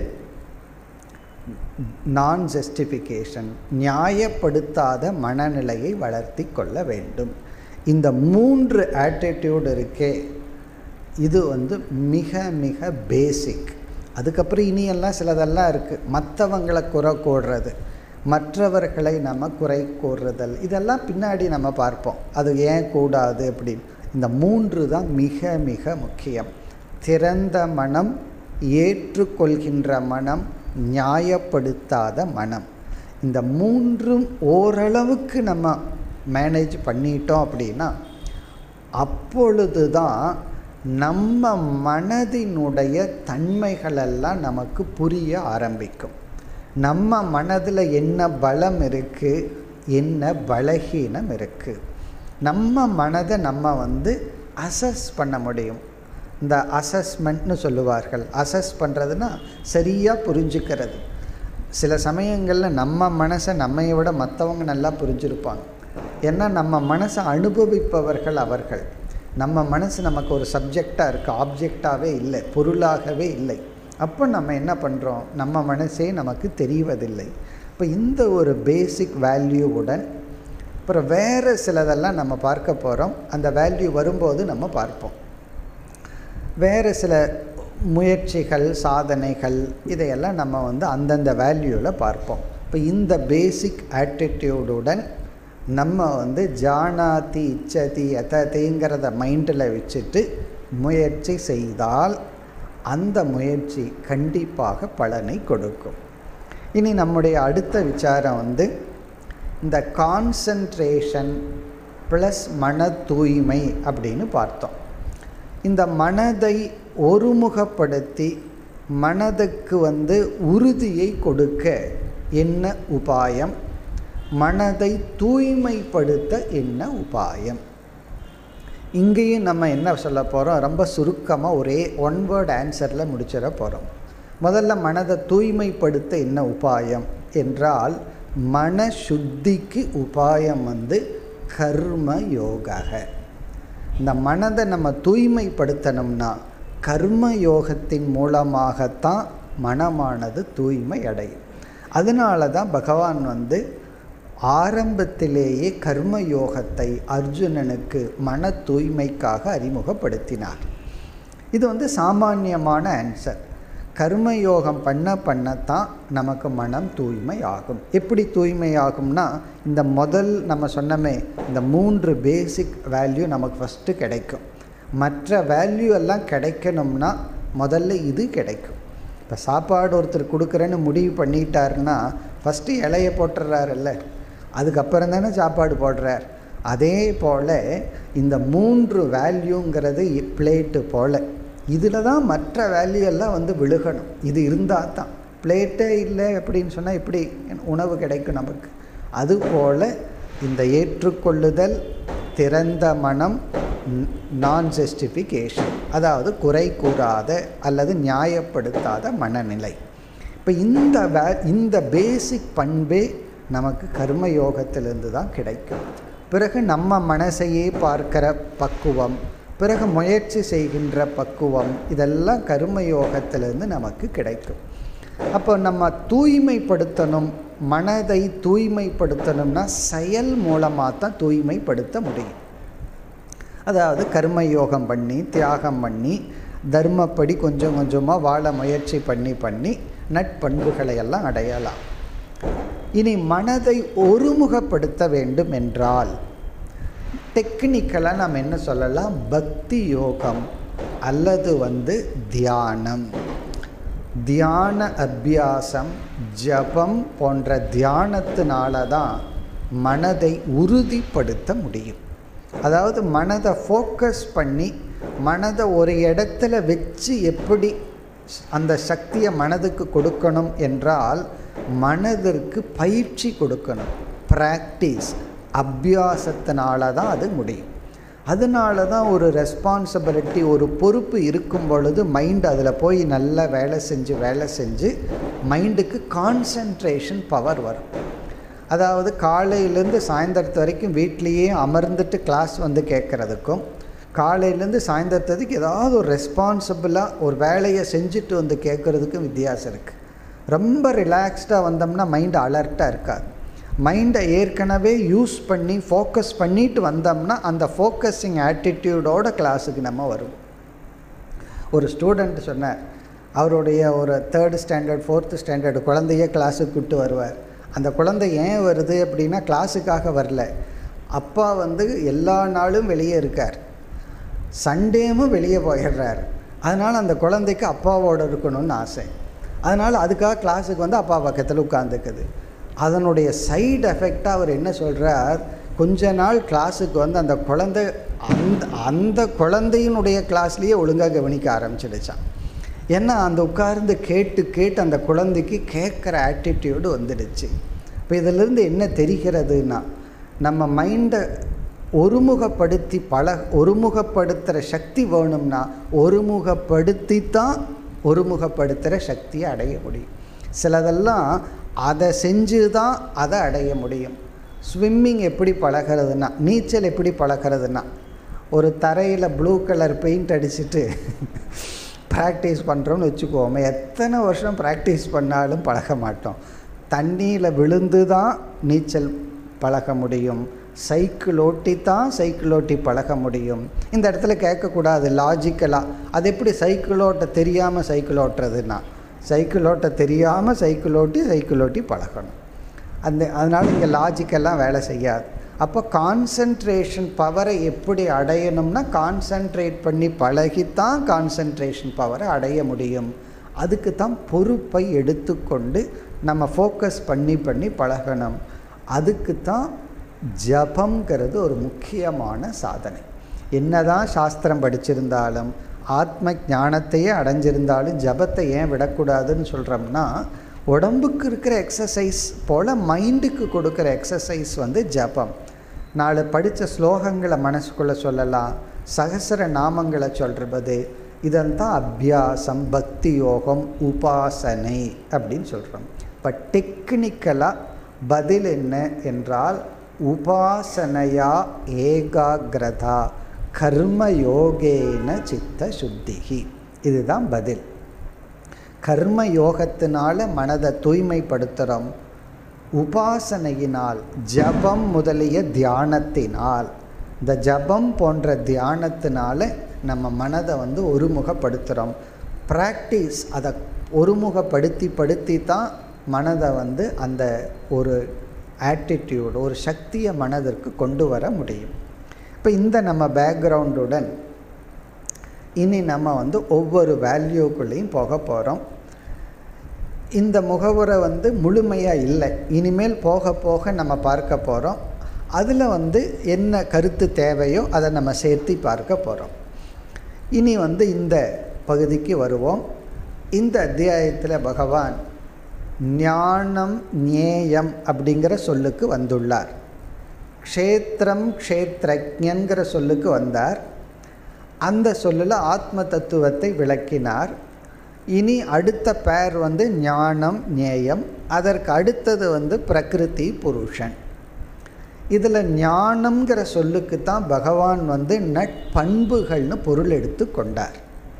நான் ஜஸ்டிஃபிகேஷன் நியாயப்படுத்தாத மனநிலையை வளர்த்தி கொள்ள வேண்டும் இந்த மூன்று ஆட்டிடியூட் இருக்கே இது வந்து மிக மிக பேசிக் அதுக்கப்புறம் இனியெல்லாம் சிலதெல்லாம் இருக்குது மற்றவங்களை குறை கூடுறது மற்றவர்களை நம்ம குறை கூறுதல் இதெல்லாம் பின்னாடி நம்ம பார்ப்போம் அது ஏன் கூடாது அப்படின்னு இந்த மூன்று தான் மிக மிக முக்கியம் திறந்த மனம் ஏற்றுக்கொள்கின்ற மனம் நியாயப்படுத்தாத மனம் இந்த மூன்றும் ஓரளவுக்கு நம்ம மேனேஜ் பண்ணிட்டோம் அப்படின்னா அப்பொழுது தான் நம்ம மனதினுடைய தன்மைகளெல்லாம் நமக்கு புரிய ஆரம்பிக்கும் நம்ம மனதில் என்ன பலம் இருக்குது என்ன பலகீனம் இருக்குது நம்ம மனதை நம்ம வந்து அசஸ் பண்ண முடியும் இந்த அசஸ்மெண்ட்னு சொல்லுவார்கள் அசஸ் பண்ணுறதுனா சரியாக புரிஞ்சுக்கிறது சில சமயங்களில் நம்ம மனசை நம்மையை விட மற்றவங்க நல்லா புரிஞ்சிருப்பாங்க ஏன்னா நம்ம மனசை அனுபவிப்பவர்கள் அவர்கள் நம்ம மனசு நமக்கு ஒரு சப்ஜெக்டாக இருக்குது ஆப்ஜெக்டாகவே இல்லை பொருளாகவே இல்லை அப்போ நம்ம என்ன பண்ணுறோம் நம்ம மனசே நமக்கு தெரிவதில்லை இப்போ இந்த ஒரு பேசிக் வேல்யூவுடன் அப்புறம் வேறு சிலதெல்லாம் நம்ம பார்க்க போகிறோம் அந்த வேல்யூ வரும்போது நம்ம பார்ப்போம் வேறு சில முயற்சிகள் சாதனைகள் இதையெல்லாம் நம்ம வந்து அந்தந்த வேல்யூவில் பார்ப்போம் இப்போ இந்த பேசிக் ஆட்டிடியூடுடன் நம்ம வந்து ஜானாதி இச்சதி எததிங்கிறத மைண்டில் வச்சுட்டு முயற்சி செய்தால் அந்த முயற்சி கண்டிப்பாக பலனை கொடுக்கும் இனி நம்முடைய அடுத்த விசாரம் வந்து இந்த கான்சன்ட்ரேஷன் ப்ளஸ் மன தூய்மை அப்படின்னு பார்த்தோம் இந்த மனதை ஒருமுகப்படுத்தி மனதுக்கு வந்து உறுதியை கொடுக்க என்ன உபாயம் மனதை தூய்மைப்படுத்த என்ன உபாயம் இங்கேயும் நம்ம என்ன சொல்ல போகிறோம் ரொம்ப சுருக்கமாக ஒரே ஒன் வேர்ட் ஆன்சரில் முடிச்சிட போகிறோம் முதல்ல மனதை தூய்மைப்படுத்த என்ன உபாயம் என்றால் மன சுத்திக்கு உபாயம் வந்து கர்ம யோக இந்த மனதை நம்ம தூய்மைப்படுத்தணும்னா கர்ம யோகத்தின் மூலமாகத்தான் மனமானது தூய்மை அடையும் அதனால தான் பகவான் வந்து ஆரம்பத்திலேயே கர்ம யோகத்தை அர்ஜுனனுக்கு மன தூய்மைக்காக அறிமுகப்படுத்தினார் இது வந்து சாமானியமான ஆன்சர் கர்மயோகம் பண்ண பண்ணத்தான் நமக்கு மனம் தூய்மை ஆகும் எப்படி தூய்மை ஆகும்னா இந்த முதல் நம்ம சொன்னமே இந்த மூன்று பேசிக் வேல்யூ நமக்கு ஃபஸ்ட்டு கிடைக்கும் மற்ற வேல்யூ எல்லாம் கிடைக்கணும்னா முதல்ல இது கிடைக்கும் இப்போ சாப்பாடு ஒருத்தர் கொடுக்குறேன்னு முடிவு பண்ணிட்டாருன்னா ஃபஸ்ட்டு இலையை போட்டுடுறாருல்ல அதுக்கப்புறம் தானே சாப்பாடு போடுறார் அதே போல் இந்த மூன்று வேல்யூங்கிறது பிளேட்டு போல் இதில் தான் மற்ற வேல்யூ எல்லாம் வந்து விழுகணும் இது இருந்தால் தான் பிளேட்டே இல்லை அப்படின்னு சொன்னால் இப்படி உணவு கிடைக்கும் நமக்கு அதுபோல் இந்த ஏற்றுக்கொள்ளுதல் திறந்த மனம் நான் ஜஸ்டிஃபிகேஷன் அதாவது குறை கூறாத அல்லது நியாயப்படுத்தாத மனநிலை இப்போ இந்த வே இந்த பேசிக் பண்பே நமக்கு கர்ம யோகத்திலிருந்து தான் கிடைக்கும் பிறகு நம்ம மனசையே பார்க்கிற பக்குவம் பிறகு முயற்சி செய்கின்ற பக்குவம் இதெல்லாம் கர்ம யோகத்திலிருந்து நமக்கு கிடைக்கும் அப்போ நம்ம தூய்மைப்படுத்தணும் மனதை தூய்மைப்படுத்தணும்னா செயல் மூலமாக தான் தூய்மைப்படுத்த முடியும் அதாவது கர்ம யோகம் பண்ணி தியாகம் பண்ணி தர்மப்படி கொஞ்சம் கொஞ்சமாக வாழ முயற்சி பண்ணி பண்ணி நட்பண்புகளை எல்லாம் அடையலாம் இனி மனதை ஒருமுகப்படுத்த வேண்டும் என்றால் டெக்னிக்கலாக நாம் என்ன சொல்லலாம் பக்தி யோகம் அல்லது வந்து தியானம் தியான அபியாசம் ஜபம் போன்ற தியானத்தினால தான் மனதை உறுதிப்படுத்த முடியும் அதாவது மனதை ஃபோக்கஸ் பண்ணி மனதை ஒரு இடத்துல வச்சு எப்படி அந்த சக்தியை மனதுக்கு கொடுக்கணும் என்றால் மனதிற்கு பயிற்சி கொடுக்கணும் ப்ராக்டிஸ் அபியாசத்தினால தான் அது முடியும் அதனால தான் ஒரு ரெஸ்பான்சிபிலிட்டி ஒரு பொறுப்பு இருக்கும் பொழுது மைண்ட் அதில் போய் நல்லா வேலை செஞ்சு வேலை செஞ்சு மைண்டுக்கு கான்சன்ட்ரேஷன் பவர் வரும் அதாவது காலையிலேருந்து சாயந்தரத்து வரைக்கும் வீட்லேயே அமர்ந்துட்டு கிளாஸ் வந்து கேட்குறதுக்கும் காலையிலேருந்து சாயந்தரத்துக்கு ஏதாவது ஒரு ரெஸ்பான்சிபிளாக ஒரு வேலையை செஞ்சுட்டு வந்து கேட்குறதுக்கும் வித்தியாசம் இருக்குது ரொம்ப ரிலாக்ஸ்டாக வந்தோம்னா மைண்டு அலர்ட்டாக இருக்காது மைண்டை ஏற்கனவே யூஸ் பண்ணி ஃபோக்கஸ் பண்ணிட்டு வந்தோம்னா அந்த ஃபோக்கஸிங் ஆட்டிடியூடோட கிளாஸுக்கு நம்ம வரும் ஒரு ஸ்டூடெண்ட் சொன்னார் அவருடைய ஒரு தேர்டு ஸ்டாண்டர்ட் ஃபோர்த்து ஸ்டாண்டர்டு குழந்தைய கிளாஸுக்கு கூப்பிட்டு வருவார் அந்த குழந்தை ஏன் வருது அப்படின்னா கிளாஸுக்காக வரல அப்பா வந்து எல்லா நாளும் வெளியே இருக்கார் சண்டேவும் வெளியே போயிடுறார் அதனால் அந்த குழந்தைக்கு அப்பாவோடு இருக்கணும்னு ஆசை அதனால் அதுக்காக கிளாஸுக்கு வந்து அப்பா பக்கத்தில் உட்காந்துக்குது அதனுடைய சைடு எஃபெக்டாக அவர் என்ன சொல்கிறார் கொஞ்ச நாள் கிளாஸுக்கு வந்து அந்த குழந்தை அந்த அந்த குழந்தையினுடைய கிளாஸ்லேயே ஒழுங்காக கவனிக்க ஆரம்பிச்சிடுச்சான் ஏன்னா அந்த உட்கார்ந்து கேட்டு கேட்டு அந்த குழந்தைக்கு கேட்குற ஆட்டிடியூடு வந்துடுச்சு இப்போ இதிலிருந்து என்ன தெரிகிறதுனா நம்ம மைண்டை ஒருமுகப்படுத்தி பல ஒருமுகப்படுத்துகிற சக்தி வேணும்னா ஒருமுகப்படுத்தி தான் ஒருமுகப்படுத்துகிற சக்தியை அடைய முடியும் சிலதெல்லாம் அதை செஞ்சு தான் அதை அடைய முடியும் ஸ்விம்மிங் எப்படி பழகிறதுனா நீச்சல் எப்படி பழகிறதுனா ஒரு தரையில் ப்ளூ கலர் பெயிண்ட் அடிச்சுட்டு ப்ராக்டிஸ் பண்ணுறோன்னு வச்சுக்கோமே எத்தனை வருஷம் ப்ராக்டிஸ் பண்ணாலும் பழக மாட்டோம் தண்ணியில் விழுந்து தான் நீச்சல் பழக முடியும் சைக்கிள் ஓட்டி தான் சைக்கிள் ஓட்டி பழக முடியும் இந்த இடத்துல கேட்கக்கூடாது லாஜிக்கலாக அது எப்படி சைக்கிள் ஓட்ட தெரியாமல் சைக்கிள் ஓட்டுறதுன்னா சைக்கிள் ஓட்ட தெரியாமல் சைக்கிள் ஓட்டி சைக்கிள் ஓட்டி பழகணும் அந்த அதனால் இங்கே லாஜிக்கெல்லாம் வேலை செய்யாது அப்போ கான்சன்ட்ரேஷன் பவரை எப்படி அடையணும்னா கான்சன்ட்ரேட் பண்ணி பழகித்தான் கான்சன்ட்ரேஷன் பவரை அடைய முடியும் அதுக்கு தான் பொறுப்பை எடுத்துக்கொண்டு நம்ம ஃபோக்கஸ் பண்ணி பண்ணி பழகணும் அதுக்கு தான் ஜபங்கிறது ஒரு முக்கியமான சாதனை என்னதான் சாஸ்திரம் படிச்சிருந்தாலும் ஆத்ம ஞானத்தையே அடைஞ்சிருந்தாலும் ஜபத்தை ஏன் விடக்கூடாதுன்னு சொல்கிறோம்னா உடம்புக்கு இருக்கிற எக்ஸசைஸ் போல் மைண்டுக்கு கொடுக்குற எக்ஸசைஸ் வந்து ஜபம் நாலு படித்த ஸ்லோகங்களை மனசுக்குள்ளே சொல்லலாம் சகசர நாமங்களை சொல்கிறது இதெல்லாம் அபியாசம் பக்தி யோகம் உபாசனை அப்படின்னு சொல்கிறோம் இப்போ டெக்னிக்கலாக பதில் என்ன என்றால் உபாசனையா ஏகாகிரதா கர்ம யோகேன சித்த சுத்திகி இதுதான் பதில் கர்ம யோகத்தினால மனதை தூய்மைப்படுத்துகிறோம் உபாசனையினால் ஜபம் முதலிய தியானத்தினால் இந்த ஜபம் போன்ற தியானத்தினால நம்ம மனதை வந்து ஒருமுகப்படுத்துகிறோம் ப்ராக்டிஸ் அதை ஒருமுகப்படுத்தி படுத்தி தான் மனதை வந்து அந்த ஒரு ஆட்டிடியூட் ஒரு சக்தியை மனதிற்கு கொண்டு வர முடியும் இப்போ இந்த நம்ம பேக்ரவுண்டுடன் இனி நம்ம வந்து ஒவ்வொரு வேல்யூக்குள்ளேயும் போக போகிறோம் இந்த முகவுரை வந்து முழுமையாக இல்லை இனிமேல் போக போக நம்ம பார்க்க போகிறோம் அதில் வந்து என்ன கருத்து தேவையோ அதை நம்ம சேர்த்து பார்க்க போகிறோம் இனி வந்து இந்த பகுதிக்கு வருவோம் இந்த அத்தியாயத்தில் பகவான் ஞானம் ஞேயம் அப்படிங்கிற சொல்லுக்கு வந்துள்ளார் க்ஷேத்திரம் க்ஷேத்ரஜன்கிற சொல்லுக்கு வந்தார் அந்த சொல்லில் ஆத்ம தத்துவத்தை விளக்கினார் இனி அடுத்த பேர் வந்து ஞானம் ஞேயம் அதற்கு அடுத்தது வந்து பிரகிருதி புருஷன் இதில் ஞானம்ங்கிற சொல்லுக்கு தான் பகவான் வந்து நட்பண்புகள்னு பொருள் எடுத்து கொண்டார்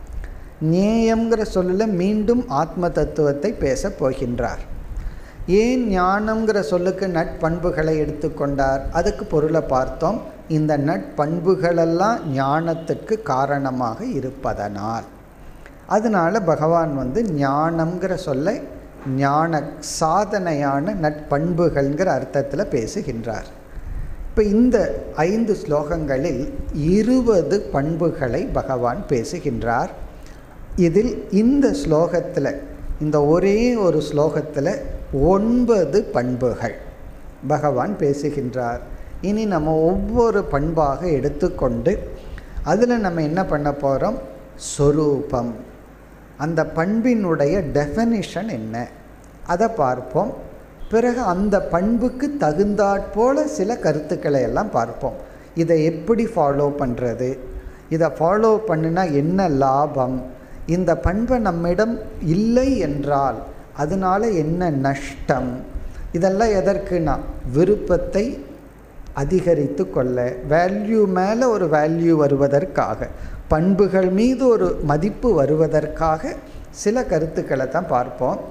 ஞேயம்ங்கிற சொல்லில் மீண்டும் ஆத்ம தத்துவத்தை பேச போகின்றார் ஏன் ஞானம்ங்கிற சொல்லுக்கு நட்பண்புகளை எடுத்துக்கொண்டார் அதுக்கு பொருளை பார்த்தோம் இந்த நட்பண்புகளெல்லாம் ஞானத்திற்கு காரணமாக இருப்பதனால் அதனால் பகவான் வந்து ஞானம்ங்கிற சொல்லை ஞான சாதனையான நட்பண்புகள்ங்கிற அர்த்தத்தில் பேசுகின்றார் இப்போ இந்த ஐந்து ஸ்லோகங்களில் இருபது பண்புகளை பகவான் பேசுகின்றார் இதில் இந்த ஸ்லோகத்தில் இந்த ஒரே ஒரு ஸ்லோகத்தில் ஒன்பது பண்புகள் பகவான் பேசுகின்றார் இனி நம்ம ஒவ்வொரு பண்பாக எடுத்துக்கொண்டு அதில் நம்ம என்ன பண்ண போகிறோம் சொரூபம் அந்த பண்பினுடைய டெஃபனிஷன் என்ன அதை பார்ப்போம் பிறகு அந்த பண்புக்கு தகுந்தாற்போல சில கருத்துக்களை எல்லாம் பார்ப்போம் இதை எப்படி ஃபாலோ பண்ணுறது இதை ஃபாலோ பண்ணினா என்ன லாபம் இந்த பண்பை நம்மிடம் இல்லை என்றால் அதனால என்ன நஷ்டம் இதெல்லாம் எதற்குனா விருப்பத்தை அதிகரித்து கொள்ள வேல்யூ மேலே ஒரு வேல்யூ வருவதற்காக பண்புகள் மீது ஒரு மதிப்பு வருவதற்காக சில கருத்துக்களை தான் பார்ப்போம்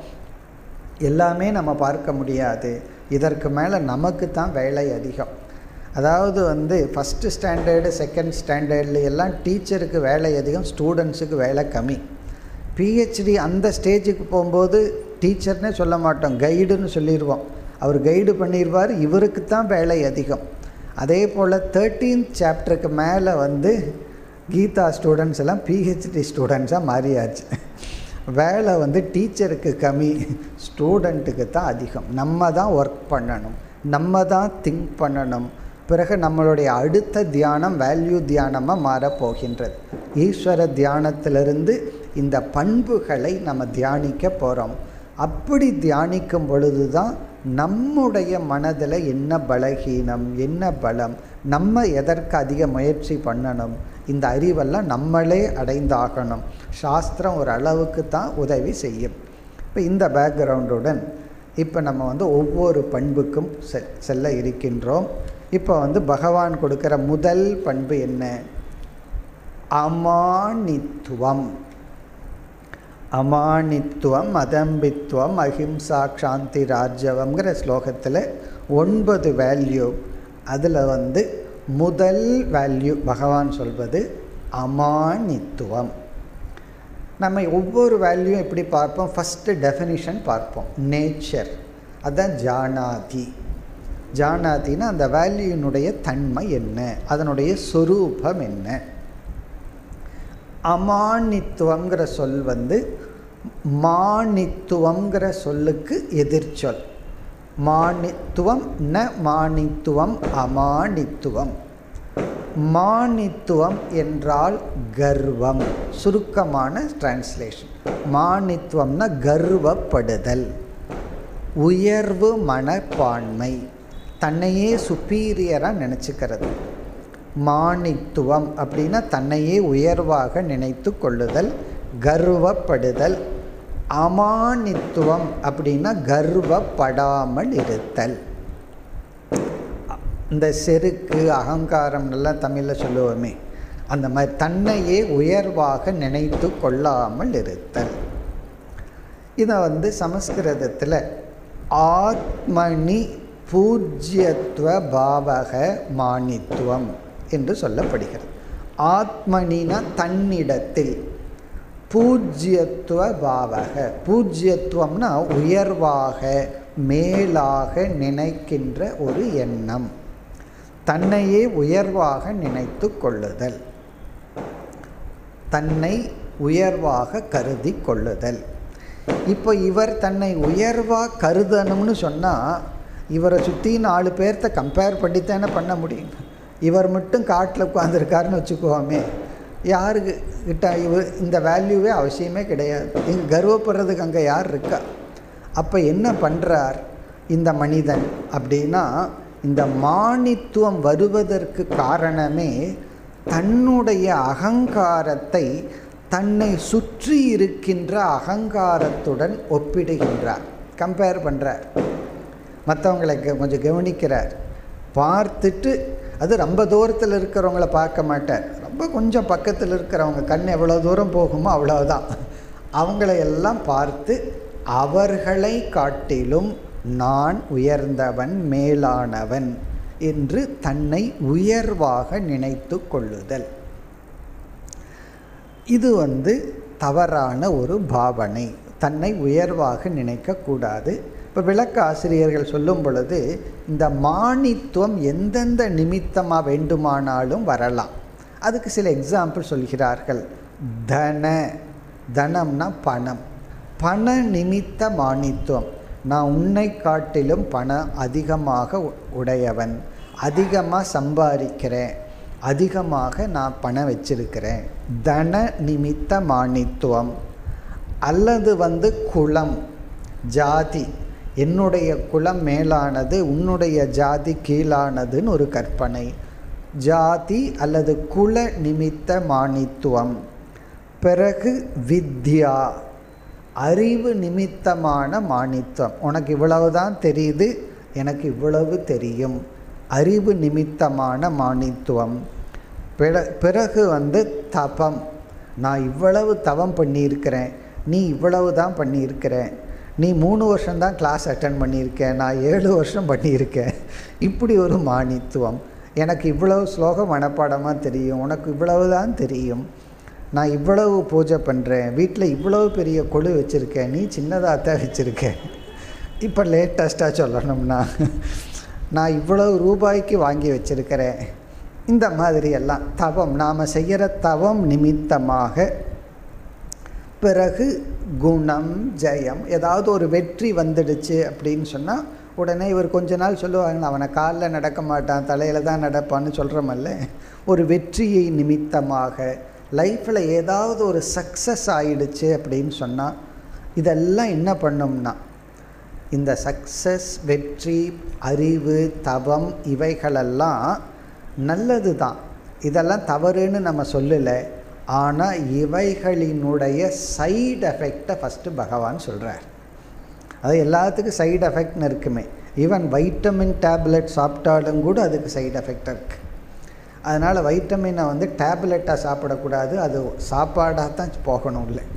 எல்லாமே நம்ம பார்க்க முடியாது இதற்கு மேலே நமக்கு தான் வேலை அதிகம் அதாவது வந்து ஃபஸ்ட்டு ஸ்டாண்டர்டு செகண்ட் ஸ்டாண்டர்டில் எல்லாம் டீச்சருக்கு வேலை அதிகம் ஸ்டூடெண்ட்ஸுக்கு வேலை கம்மி பிஹெச்டி அந்த ஸ்டேஜுக்கு போகும்போது டீச்சர்னே சொல்ல மாட்டோம் கைடுன்னு சொல்லிடுவோம் அவர் கைடு பண்ணிடுவார் இவருக்கு தான் வேலை அதிகம் அதே போல் தேர்ட்டீன்த் சாப்டருக்கு மேலே வந்து கீதா ஸ்டூடெண்ட்ஸ் எல்லாம் பிஹெச்டி ஸ்டூடெண்ட்ஸாக மாறியாச்சு வேலை வந்து டீச்சருக்கு கம்மி ஸ்டூடெண்ட்டுக்கு தான் அதிகம் நம்ம தான் ஒர்க் பண்ணணும் நம்ம தான் திங்க் பண்ணணும் பிறகு நம்மளுடைய அடுத்த தியானம் வேல்யூ தியானமாக மாறப்போகின்றது ஈஸ்வர தியானத்திலிருந்து இந்த பண்புகளை நம்ம தியானிக்க போகிறோம் அப்படி தியானிக்கும் பொழுது தான் நம்முடைய மனதில் என்ன பலகீனம் என்ன பலம் நம்ம எதற்கு அதிக முயற்சி பண்ணணும் இந்த அறிவெல்லாம் நம்மளே அடைந்தாகணும் சாஸ்திரம் ஒரு அளவுக்கு தான் உதவி செய்யும் இப்போ இந்த பேக்ரவுண்டுடன் இப்போ நம்ம வந்து ஒவ்வொரு பண்புக்கும் செ செல்ல இருக்கின்றோம் இப்போ வந்து பகவான் கொடுக்குற முதல் பண்பு என்ன அமானித்துவம் அமானித்துவம் அதம்பித்துவம் அஹிம்சா சாந்தி ராஜ்யவங்கிற ஸ்லோகத்தில் ஒன்பது வேல்யூ அதில் வந்து முதல் வேல்யூ பகவான் சொல்வது அமானித்துவம் நம்ம ஒவ்வொரு வேல்யூவும் எப்படி பார்ப்போம் ஃபஸ்ட்டு டெஃபினிஷன் பார்ப்போம் நேச்சர் அதுதான் ஜானாதி ஜானாதினா அந்த வேல்யூனுடைய தன்மை என்ன அதனுடைய சொரூபம் என்ன அமானித்துவங்கிற சொல் வந்து மானித்துவங்கிற சொல்லுக்கு எதிர்ச்சொல் மானித்துவம் ந மானித்துவம் அமானித்துவம் மானித்துவம் என்றால் கர்வம் சுருக்கமான டிரான்ஸ்லேஷன் மானித்துவம்னா கர்வப்படுதல் உயர்வு மனப்பான்மை தன்னையே சுப்பீரியராக நினச்சிக்கிறது மானித்துவம் அப்படின்னா தன்னையே உயர்வாக நினைத்து கொள்ளுதல் கர்வப்படுதல் அமானித்துவம் அப்படின்னா கர்வப்படாமல் இருத்தல் இந்த செருக்கு அகங்காரம் எல்லாம் தமிழில் சொல்லுவோமே அந்த மாதிரி தன்னையே உயர்வாக நினைத்து கொள்ளாமல் இருத்தல் இதை வந்து சமஸ்கிருதத்தில் ஆத்மனி பூஜ்யத்துவ பாவக மானித்துவம் என்று சொல்லப்படுகிறது ஆத்மனினா தன்னிடத்தில் பூஜ்யத்துவ பாவக பூஜ்யத்துவம்னா உயர்வாக மேலாக நினைக்கின்ற ஒரு எண்ணம் தன்னையே உயர்வாக நினைத்து கொள்ளுதல் தன்னை உயர்வாக கருதி கொள்ளுதல் இப்போ இவர் தன்னை உயர்வாக கருதணும்னு சொன்னால் இவரை சுற்றி நாலு பேர்த்த கம்பேர் பண்ணித்தானே பண்ண முடியும் இவர் மட்டும் காட்டில் உட்காந்துருக்காருன்னு வச்சுக்குவோமே யாருக்கு கிட்ட இவர் இந்த வேல்யூவே அவசியமே கிடையாது இங்கே கர்வப்படுறதுக்கு அங்கே யார் இருக்கா அப்போ என்ன பண்ணுறார் இந்த மனிதன் அப்படின்னா இந்த மானித்துவம் வருவதற்கு காரணமே தன்னுடைய அகங்காரத்தை தன்னை சுற்றி இருக்கின்ற அகங்காரத்துடன் ஒப்பிடுகின்றார் கம்பேர் பண்ணுறார் மற்றவங்களை கொஞ்சம் கவனிக்கிறார் பார்த்துட்டு அது ரொம்ப தூரத்தில் இருக்கிறவங்கள பார்க்க மாட்டார் ரொம்ப கொஞ்சம் பக்கத்தில் இருக்கிறவங்க கண் எவ்வளோ தூரம் போகுமோ அவ்வளோதான் அவங்கள எல்லாம் பார்த்து அவர்களை காட்டிலும் நான் உயர்ந்தவன் மேலானவன் என்று தன்னை உயர்வாக நினைத்து கொள்ளுதல் இது வந்து தவறான ஒரு பாவனை தன்னை உயர்வாக நினைக்கக்கூடாது இப்போ விளக்க ஆசிரியர்கள் சொல்லும் பொழுது இந்த மானித்துவம் எந்தெந்த நிமித்தமாக வேண்டுமானாலும் வரலாம் அதுக்கு சில எக்ஸாம்பிள் சொல்கிறார்கள் தன தனம்னா பணம் பண நிமித்த மானித்துவம் நான் உன்னை காட்டிலும் பணம் அதிகமாக உடையவன் அதிகமாக சம்பாதிக்கிறேன் அதிகமாக நான் பணம் வச்சிருக்கிறேன் தன நிமித்த மானித்துவம் அல்லது வந்து குலம் ஜாதி என்னுடைய குலம் மேலானது உன்னுடைய ஜாதி கீழானதுன்னு ஒரு கற்பனை ஜாதி அல்லது குல நிமித்த மானித்துவம் பிறகு வித்யா அறிவு நிமித்தமான மானித்துவம் உனக்கு இவ்வளவு தான் தெரியுது எனக்கு இவ்வளவு தெரியும் அறிவு நிமித்தமான மானித்துவம் பிறகு வந்து தபம் நான் இவ்வளவு தவம் பண்ணியிருக்கிறேன் நீ இவ்வளவு தான் பண்ணியிருக்கிற நீ மூணு வருஷம்தான் கிளாஸ் அட்டன் பண்ணியிருக்கேன் நான் ஏழு வருஷம் பண்ணியிருக்கேன் இப்படி ஒரு மானித்துவம் எனக்கு இவ்வளவு ஸ்லோகம் மனப்பாடமாக தெரியும் உனக்கு இவ்வளவு தான் தெரியும் நான் இவ்வளவு பூஜை பண்ணுறேன் வீட்டில் இவ்வளவு பெரிய கொழு வச்சுருக்கேன் நீ சின்னதாக தான் வச்சுருக்க இப்போ லேட்டஸ்ட்டாக சொல்லணும்னா நான் இவ்வளவு ரூபாய்க்கு வாங்கி வச்சுருக்கிறேன் இந்த மாதிரி எல்லாம் தவம் நாம் செய்கிற தவம் நிமித்தமாக பிறகு குணம் ஜெயம் ஏதாவது ஒரு வெற்றி வந்துடுச்சு அப்படின்னு சொன்னால் உடனே இவர் கொஞ்ச நாள் சொல்லுவாங்க அவனை காலில் நடக்க மாட்டான் தலையில் தான் நடப்பான்னு சொல்கிறோமல்ல ஒரு வெற்றியை நிமித்தமாக லைஃப்பில் ஏதாவது ஒரு சக்ஸஸ் ஆயிடுச்சு அப்படின்னு சொன்னால் இதெல்லாம் என்ன பண்ணும்னா இந்த சக்ஸஸ் வெற்றி அறிவு தவம் இவைகளெல்லாம் நல்லது தான் இதெல்லாம் தவறுன்னு நம்ம சொல்லலை ஆனால் இவைகளினுடைய சைடு எஃபெக்டை ஃபஸ்ட்டு பகவான் சொல்கிறார் அது எல்லாத்துக்கும் சைடு எஃபெக்ட்னு இருக்குமே ஈவன் வைட்டமின் டேப்லெட் சாப்பிட்டாலும் கூட அதுக்கு சைடு எஃபெக்ட் இருக்குது அதனால் வைட்டமினை வந்து டேப்லெட்டாக சாப்பிடக்கூடாது அது சாப்பாடாக தான் போகணும் இல்லை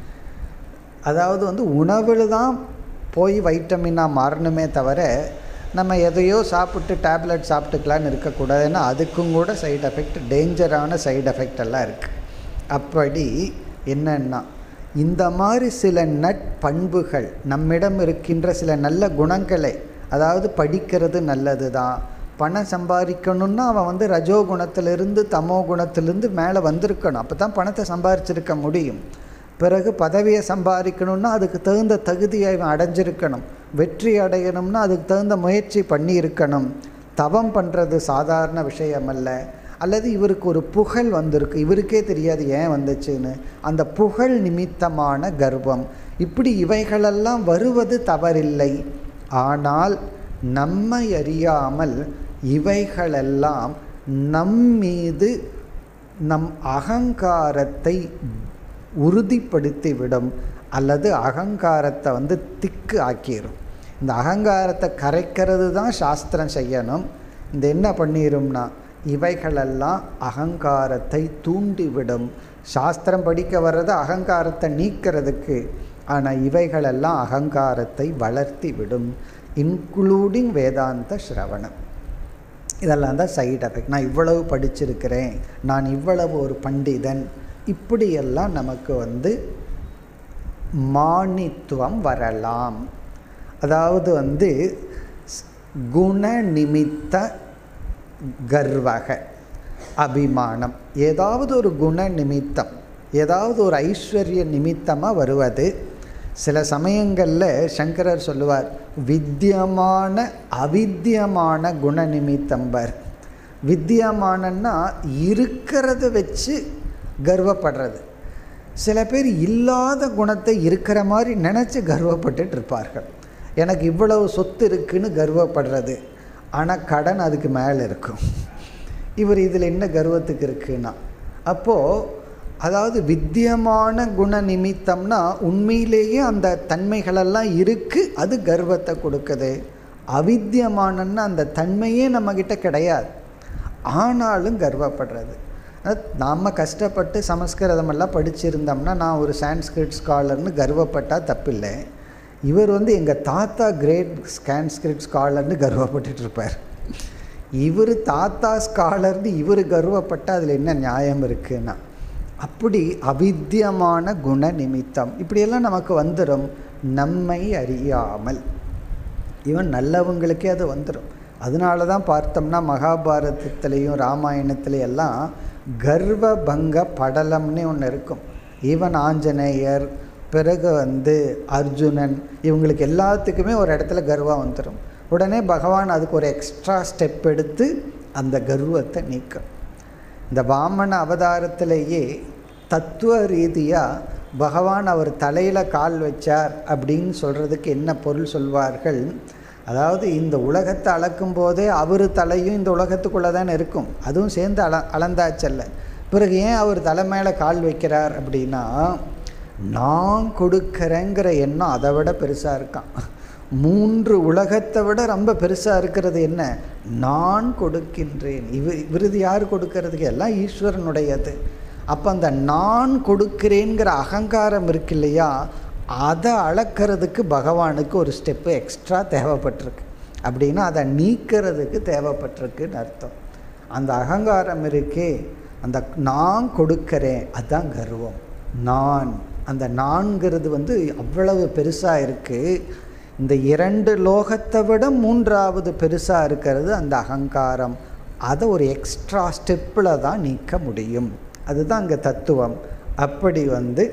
அதாவது வந்து உணவில் தான் போய் வைட்டமினாக மாறணுமே தவிர நம்ம எதையோ சாப்பிட்டு டேப்லெட் சாப்பிட்டுக்கலான்னு இருக்கக்கூடாது ஏன்னா அதுக்கும் கூட சைடு எஃபெக்ட் டேஞ்சரான சைடு எஃபெக்ட் எல்லாம் இருக்குது அப்படி என்னன்னா இந்த மாதிரி சில நட்பண்புகள் நம்மிடம் இருக்கின்ற சில நல்ல குணங்களை அதாவது படிக்கிறது நல்லது தான் பணம் சம்பாதிக்கணுன்னா அவன் வந்து ரஜோ குணத்திலிருந்து தமோ குணத்திலிருந்து மேலே வந்திருக்கணும் அப்போ தான் பணத்தை சம்பாரிச்சிருக்க முடியும் பிறகு பதவியை சம்பாதிக்கணும்னா அதுக்கு தகுந்த தகுதியை அவன் அடைஞ்சிருக்கணும் வெற்றி அடையணும்னா அதுக்கு தகுந்த முயற்சி பண்ணி இருக்கணும் தவம் பண்ணுறது சாதாரண விஷயம் அல்ல அல்லது இவருக்கு ஒரு புகழ் வந்திருக்கு இவருக்கே தெரியாது ஏன் வந்துச்சுன்னு அந்த புகழ் நிமித்தமான கர்வம் இப்படி இவைகளெல்லாம் வருவது தவறில்லை ஆனால் நம்மை அறியாமல் இவைகளெல்லாம் நம் மீது நம் அகங்காரத்தை உறுதிப்படுத்திவிடும் அல்லது அகங்காரத்தை வந்து திக்கு ஆக்கிடும் இந்த அகங்காரத்தை கரைக்கிறது தான் சாஸ்திரம் செய்யணும் இந்த என்ன பண்ணிடும்னா இவைகளெல்லாம் அகங்காரத்தை தூண்டிவிடும் சாஸ்திரம் படிக்க வர்றது அகங்காரத்தை நீக்கிறதுக்கு ஆனால் இவைகளெல்லாம் அகங்காரத்தை வளர்த்தி விடும் இன்க்ளூடிங் வேதாந்த ஸ்ரவணம் இதெல்லாம் தான் சைடு எஃபெக்ட் நான் இவ்வளவு படிச்சிருக்கிறேன் நான் இவ்வளவு ஒரு பண்டிதன் இப்படியெல்லாம் நமக்கு வந்து மானித்துவம் வரலாம் அதாவது வந்து குண நிமித்த கர்வக அபிமானம் ஏதாவது ஒரு குண நிமித்தம் ஏதாவது ஒரு ஐஸ்வர்ய நிமித்தமாக வருவது சில சமயங்களில் சங்கரர் சொல்லுவார் வித்தியமான அவித்தியமான குண நிமித்தம்பர் வித்தியமானன்னா இருக்கிறத வச்சு கர்வப்படுறது சில பேர் இல்லாத குணத்தை இருக்கிற மாதிரி நினச்சி கர்வப்பட்டுட்டு இருப்பார்கள் எனக்கு இவ்வளவு சொத்து இருக்குன்னு கர்வப்படுறது ஆனால் கடன் அதுக்கு மேலே இருக்கும் இவர் இதில் என்ன கர்வத்துக்கு இருக்குன்னா அப்போது அதாவது வித்தியமான குண நிமித்தம்னா உண்மையிலேயே அந்த தன்மைகளெல்லாம் இருக்குது அது கர்வத்தை கொடுக்குது அவித்தியமானன்னா அந்த தன்மையே நம்மக்கிட்ட கிடையாது ஆனாலும் கர்வப்படுறது நாம் கஷ்டப்பட்டு சமஸ்கிருதமெல்லாம் படிச்சிருந்தோம்னா நான் ஒரு சான்ஸ்கிரிட் ஸ்காலர்னு கர்வப்பட்டால் தப்பில்லை இவர் வந்து எங்கள் தாத்தா கிரேட் சான்ஸ்கிரிட் ஸ்காலர்னு கர்வப்பட்டுட்டு இருப்பார் இவர் தாத்தா ஸ்காலர்னு இவர் கர்வப்பட்டால் அதில் என்ன நியாயம் இருக்குன்னா அப்படி அவித்தியமான குண நிமித்தம் இப்படியெல்லாம் நமக்கு வந்துடும் நம்மை அறியாமல் இவன் நல்லவங்களுக்கே அது வந்துடும் அதனால தான் பார்த்தோம்னா மகாபாரதத்துலேயும் ராமாயணத்துலையும் எல்லாம் கர்வபங்க படலம்னு ஒன்று இருக்கும் ஈவன் ஆஞ்சநேயர் பிறகு வந்து அர்ஜுனன் இவங்களுக்கு எல்லாத்துக்குமே ஒரு இடத்துல கர்வம் வந்துடும் உடனே பகவான் அதுக்கு ஒரு எக்ஸ்ட்ரா ஸ்டெப் எடுத்து அந்த கர்வத்தை நீக்கும் இந்த வாமன அவதாரத்திலேயே தத்துவ ரீதியாக பகவான் அவர் தலையில் கால் வச்சார் அப்படின்னு சொல்கிறதுக்கு என்ன பொருள் சொல்வார்கள் அதாவது இந்த உலகத்தை அளக்கும் போதே அவர் தலையும் இந்த உலகத்துக்குள்ளே தான் இருக்கும் அதுவும் சேர்ந்து அள அளந்தாச்சல்ல பிறகு ஏன் அவர் தலை மேலே கால் வைக்கிறார் அப்படின்னா நான் கொடுக்குறேங்கிற எண்ணம் அதை விட பெருசாக இருக்கான் மூன்று உலகத்தை விட ரொம்ப பெருசாக இருக்கிறது என்ன நான் கொடுக்கின்றேன் இவ விருது யார் கொடுக்கறதுக்கு எல்லாம் ஈஸ்வரனுடையது அப்போ அந்த நான் கொடுக்கிறேங்கிற அகங்காரம் இருக்கு இல்லையா அதை அளக்கிறதுக்கு பகவானுக்கு ஒரு ஸ்டெப்பு எக்ஸ்ட்ரா தேவைப்பட்டிருக்கு அப்படின்னா அதை நீக்கிறதுக்கு தேவைப்பட்டிருக்குன்னு அர்த்தம் அந்த அகங்காரம் இருக்கே அந்த நான் கொடுக்கிறேன் அதுதான் கர்வம் நான் அந்த நான்கிறது வந்து அவ்வளவு பெருசாக இருக்குது இந்த இரண்டு லோகத்தை விட மூன்றாவது பெருசாக இருக்கிறது அந்த அகங்காரம் அதை ஒரு எக்ஸ்ட்ரா ஸ்டெப்பில் தான் நீக்க முடியும் அதுதான் அங்கே தத்துவம் அப்படி வந்து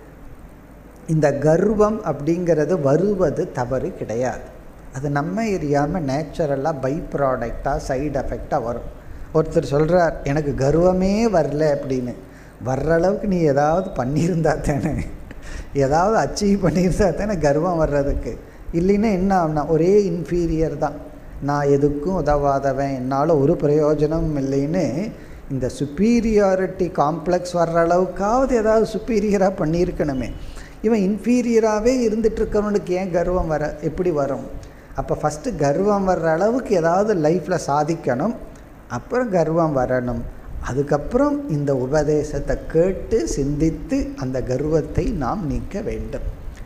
இந்த கர்வம் அப்படிங்கிறது வருவது தவறு கிடையாது அது நம்ம எரியாமல் நேச்சுரலாக பை ப்ராடக்டாக சைடு எஃபெக்டாக வரும் ஒருத்தர் சொல்கிறார் எனக்கு கர்வமே வரல அப்படின்னு வர்ற அளவுக்கு நீ ஏதாவது பண்ணியிருந்தா தானே ஏதாவது அச்சீவ் பண்ணியிருந்தா தானே கர்வம் வர்றதுக்கு இல்லைன்னா என்ன ஆகுனா ஒரே இன்ஃபீரியர் தான் நான் எதுக்கும் உதவாதவன் என்னால் ஒரு பிரயோஜனமும் இல்லைன்னு இந்த சுப்பீரியாரிட்டி காம்ப்ளெக்ஸ் வர்ற அளவுக்காவது ஏதாவது சுப்பீரியராக பண்ணியிருக்கணுமே இவன் இன்ஃபீரியராகவே இருந்துகிட்ருக்கிறவனுக்கு ஏன் கர்வம் வர எப்படி வரும் அப்போ ஃபஸ்ட்டு கர்வம் வர்ற அளவுக்கு ஏதாவது லைஃப்பில் சாதிக்கணும் அப்புறம் கர்வம் வரணும் அதுக்கப்புறம் இந்த உபதேசத்தை கேட்டு சிந்தித்து அந்த கர்வத்தை நாம் நீக்க வேண்டும்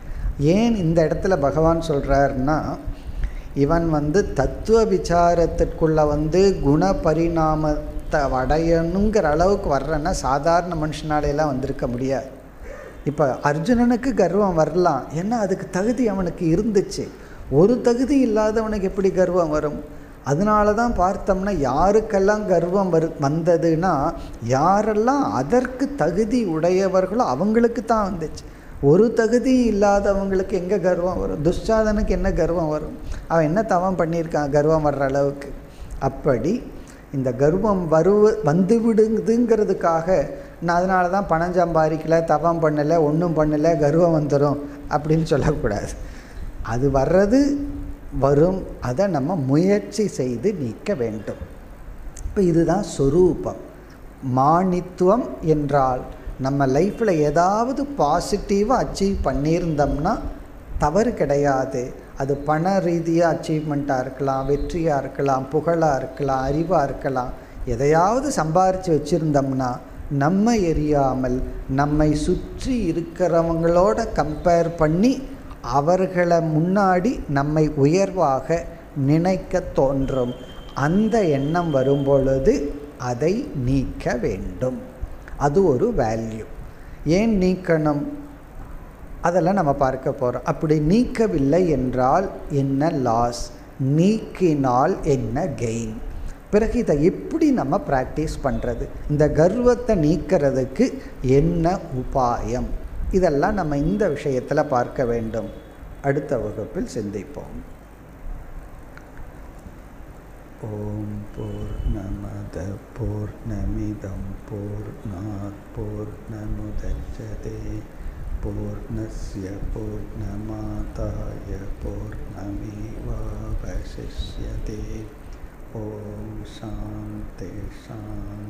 ஏன் இந்த இடத்துல பகவான் சொல்கிறாருன்னா இவன் வந்து தத்துவ விசாரத்திற்குள்ளே வந்து குண பரிணாமத்தை அடையணுங்கிற அளவுக்கு வர்றேன்னா சாதாரண மனுஷனாலையெல்லாம் வந்திருக்க முடியாது இப்போ அர்ஜுனனுக்கு கர்வம் வரலாம் ஏன்னா அதுக்கு தகுதி அவனுக்கு இருந்துச்சு ஒரு தகுதி இல்லாதவனுக்கு எப்படி கர்வம் வரும் அதனால தான் பார்த்தோம்னா யாருக்கெல்லாம் கர்வம் வரு வந்ததுன்னா யாரெல்லாம் அதற்கு தகுதி உடையவர்களோ அவங்களுக்கு தான் வந்துச்சு ஒரு தகுதி இல்லாதவங்களுக்கு எங்கே கர்வம் வரும் துஷாதனுக்கு என்ன கர்வம் வரும் அவன் என்ன தவம் பண்ணியிருக்கான் கர்வம் வர்ற அளவுக்கு அப்படி இந்த கர்வம் வருவ வந்து விடுதுங்கிறதுக்காக நான் அதனால தான் பணம் சம்பாதிக்கல தவம் பண்ணலை ஒன்றும் பண்ணலை கர்வம் வந்துடும் அப்படின்னு சொல்லக்கூடாது அது வர்றது வரும் அதை நம்ம முயற்சி செய்து நீக்க வேண்டும் இப்போ இதுதான் சொரூபம் மானித்துவம் என்றால் நம்ம லைஃப்பில் ஏதாவது பாசிட்டிவாக அச்சீவ் பண்ணியிருந்தோம்னா தவறு கிடையாது அது பண ரீதியாக அச்சீவ்மெண்ட்டாக இருக்கலாம் வெற்றியாக இருக்கலாம் புகழாக இருக்கலாம் அறிவாக இருக்கலாம் எதையாவது சம்பாரித்து வச்சுருந்தோம்னா நம்ம எரியாமல் நம்மை சுற்றி இருக்கிறவங்களோட கம்பேர் பண்ணி அவர்களை முன்னாடி நம்மை உயர்வாக நினைக்க தோன்றும் அந்த எண்ணம் வரும்பொழுது அதை நீக்க வேண்டும் அது ஒரு வேல்யூ ஏன் நீக்கணும் அதெல்லாம் நம்ம பார்க்க போகிறோம் அப்படி நீக்கவில்லை என்றால் என்ன லாஸ் நீக்கினால் என்ன கெயின் பிறகு இதை எப்படி நம்ம ப்ராக்டிஸ் பண்ணுறது இந்த கர்வத்தை நீக்கிறதுக்கு என்ன உபாயம் இதெல்லாம் நம்ம இந்த விஷயத்தில் பார்க்க வேண்டும் அடுத்த வகுப்பில் சிந்திப்போம் ஓம் பூர்ணமத பூர்ணமிதம் பூர்ணாத் பூர்ணமுதச்சதே பூர்ணஸ்ய பூர்ணமாதாய பூர்ணமேவாவசிஷ்யதே ஓம் சாந்தி சாந்தி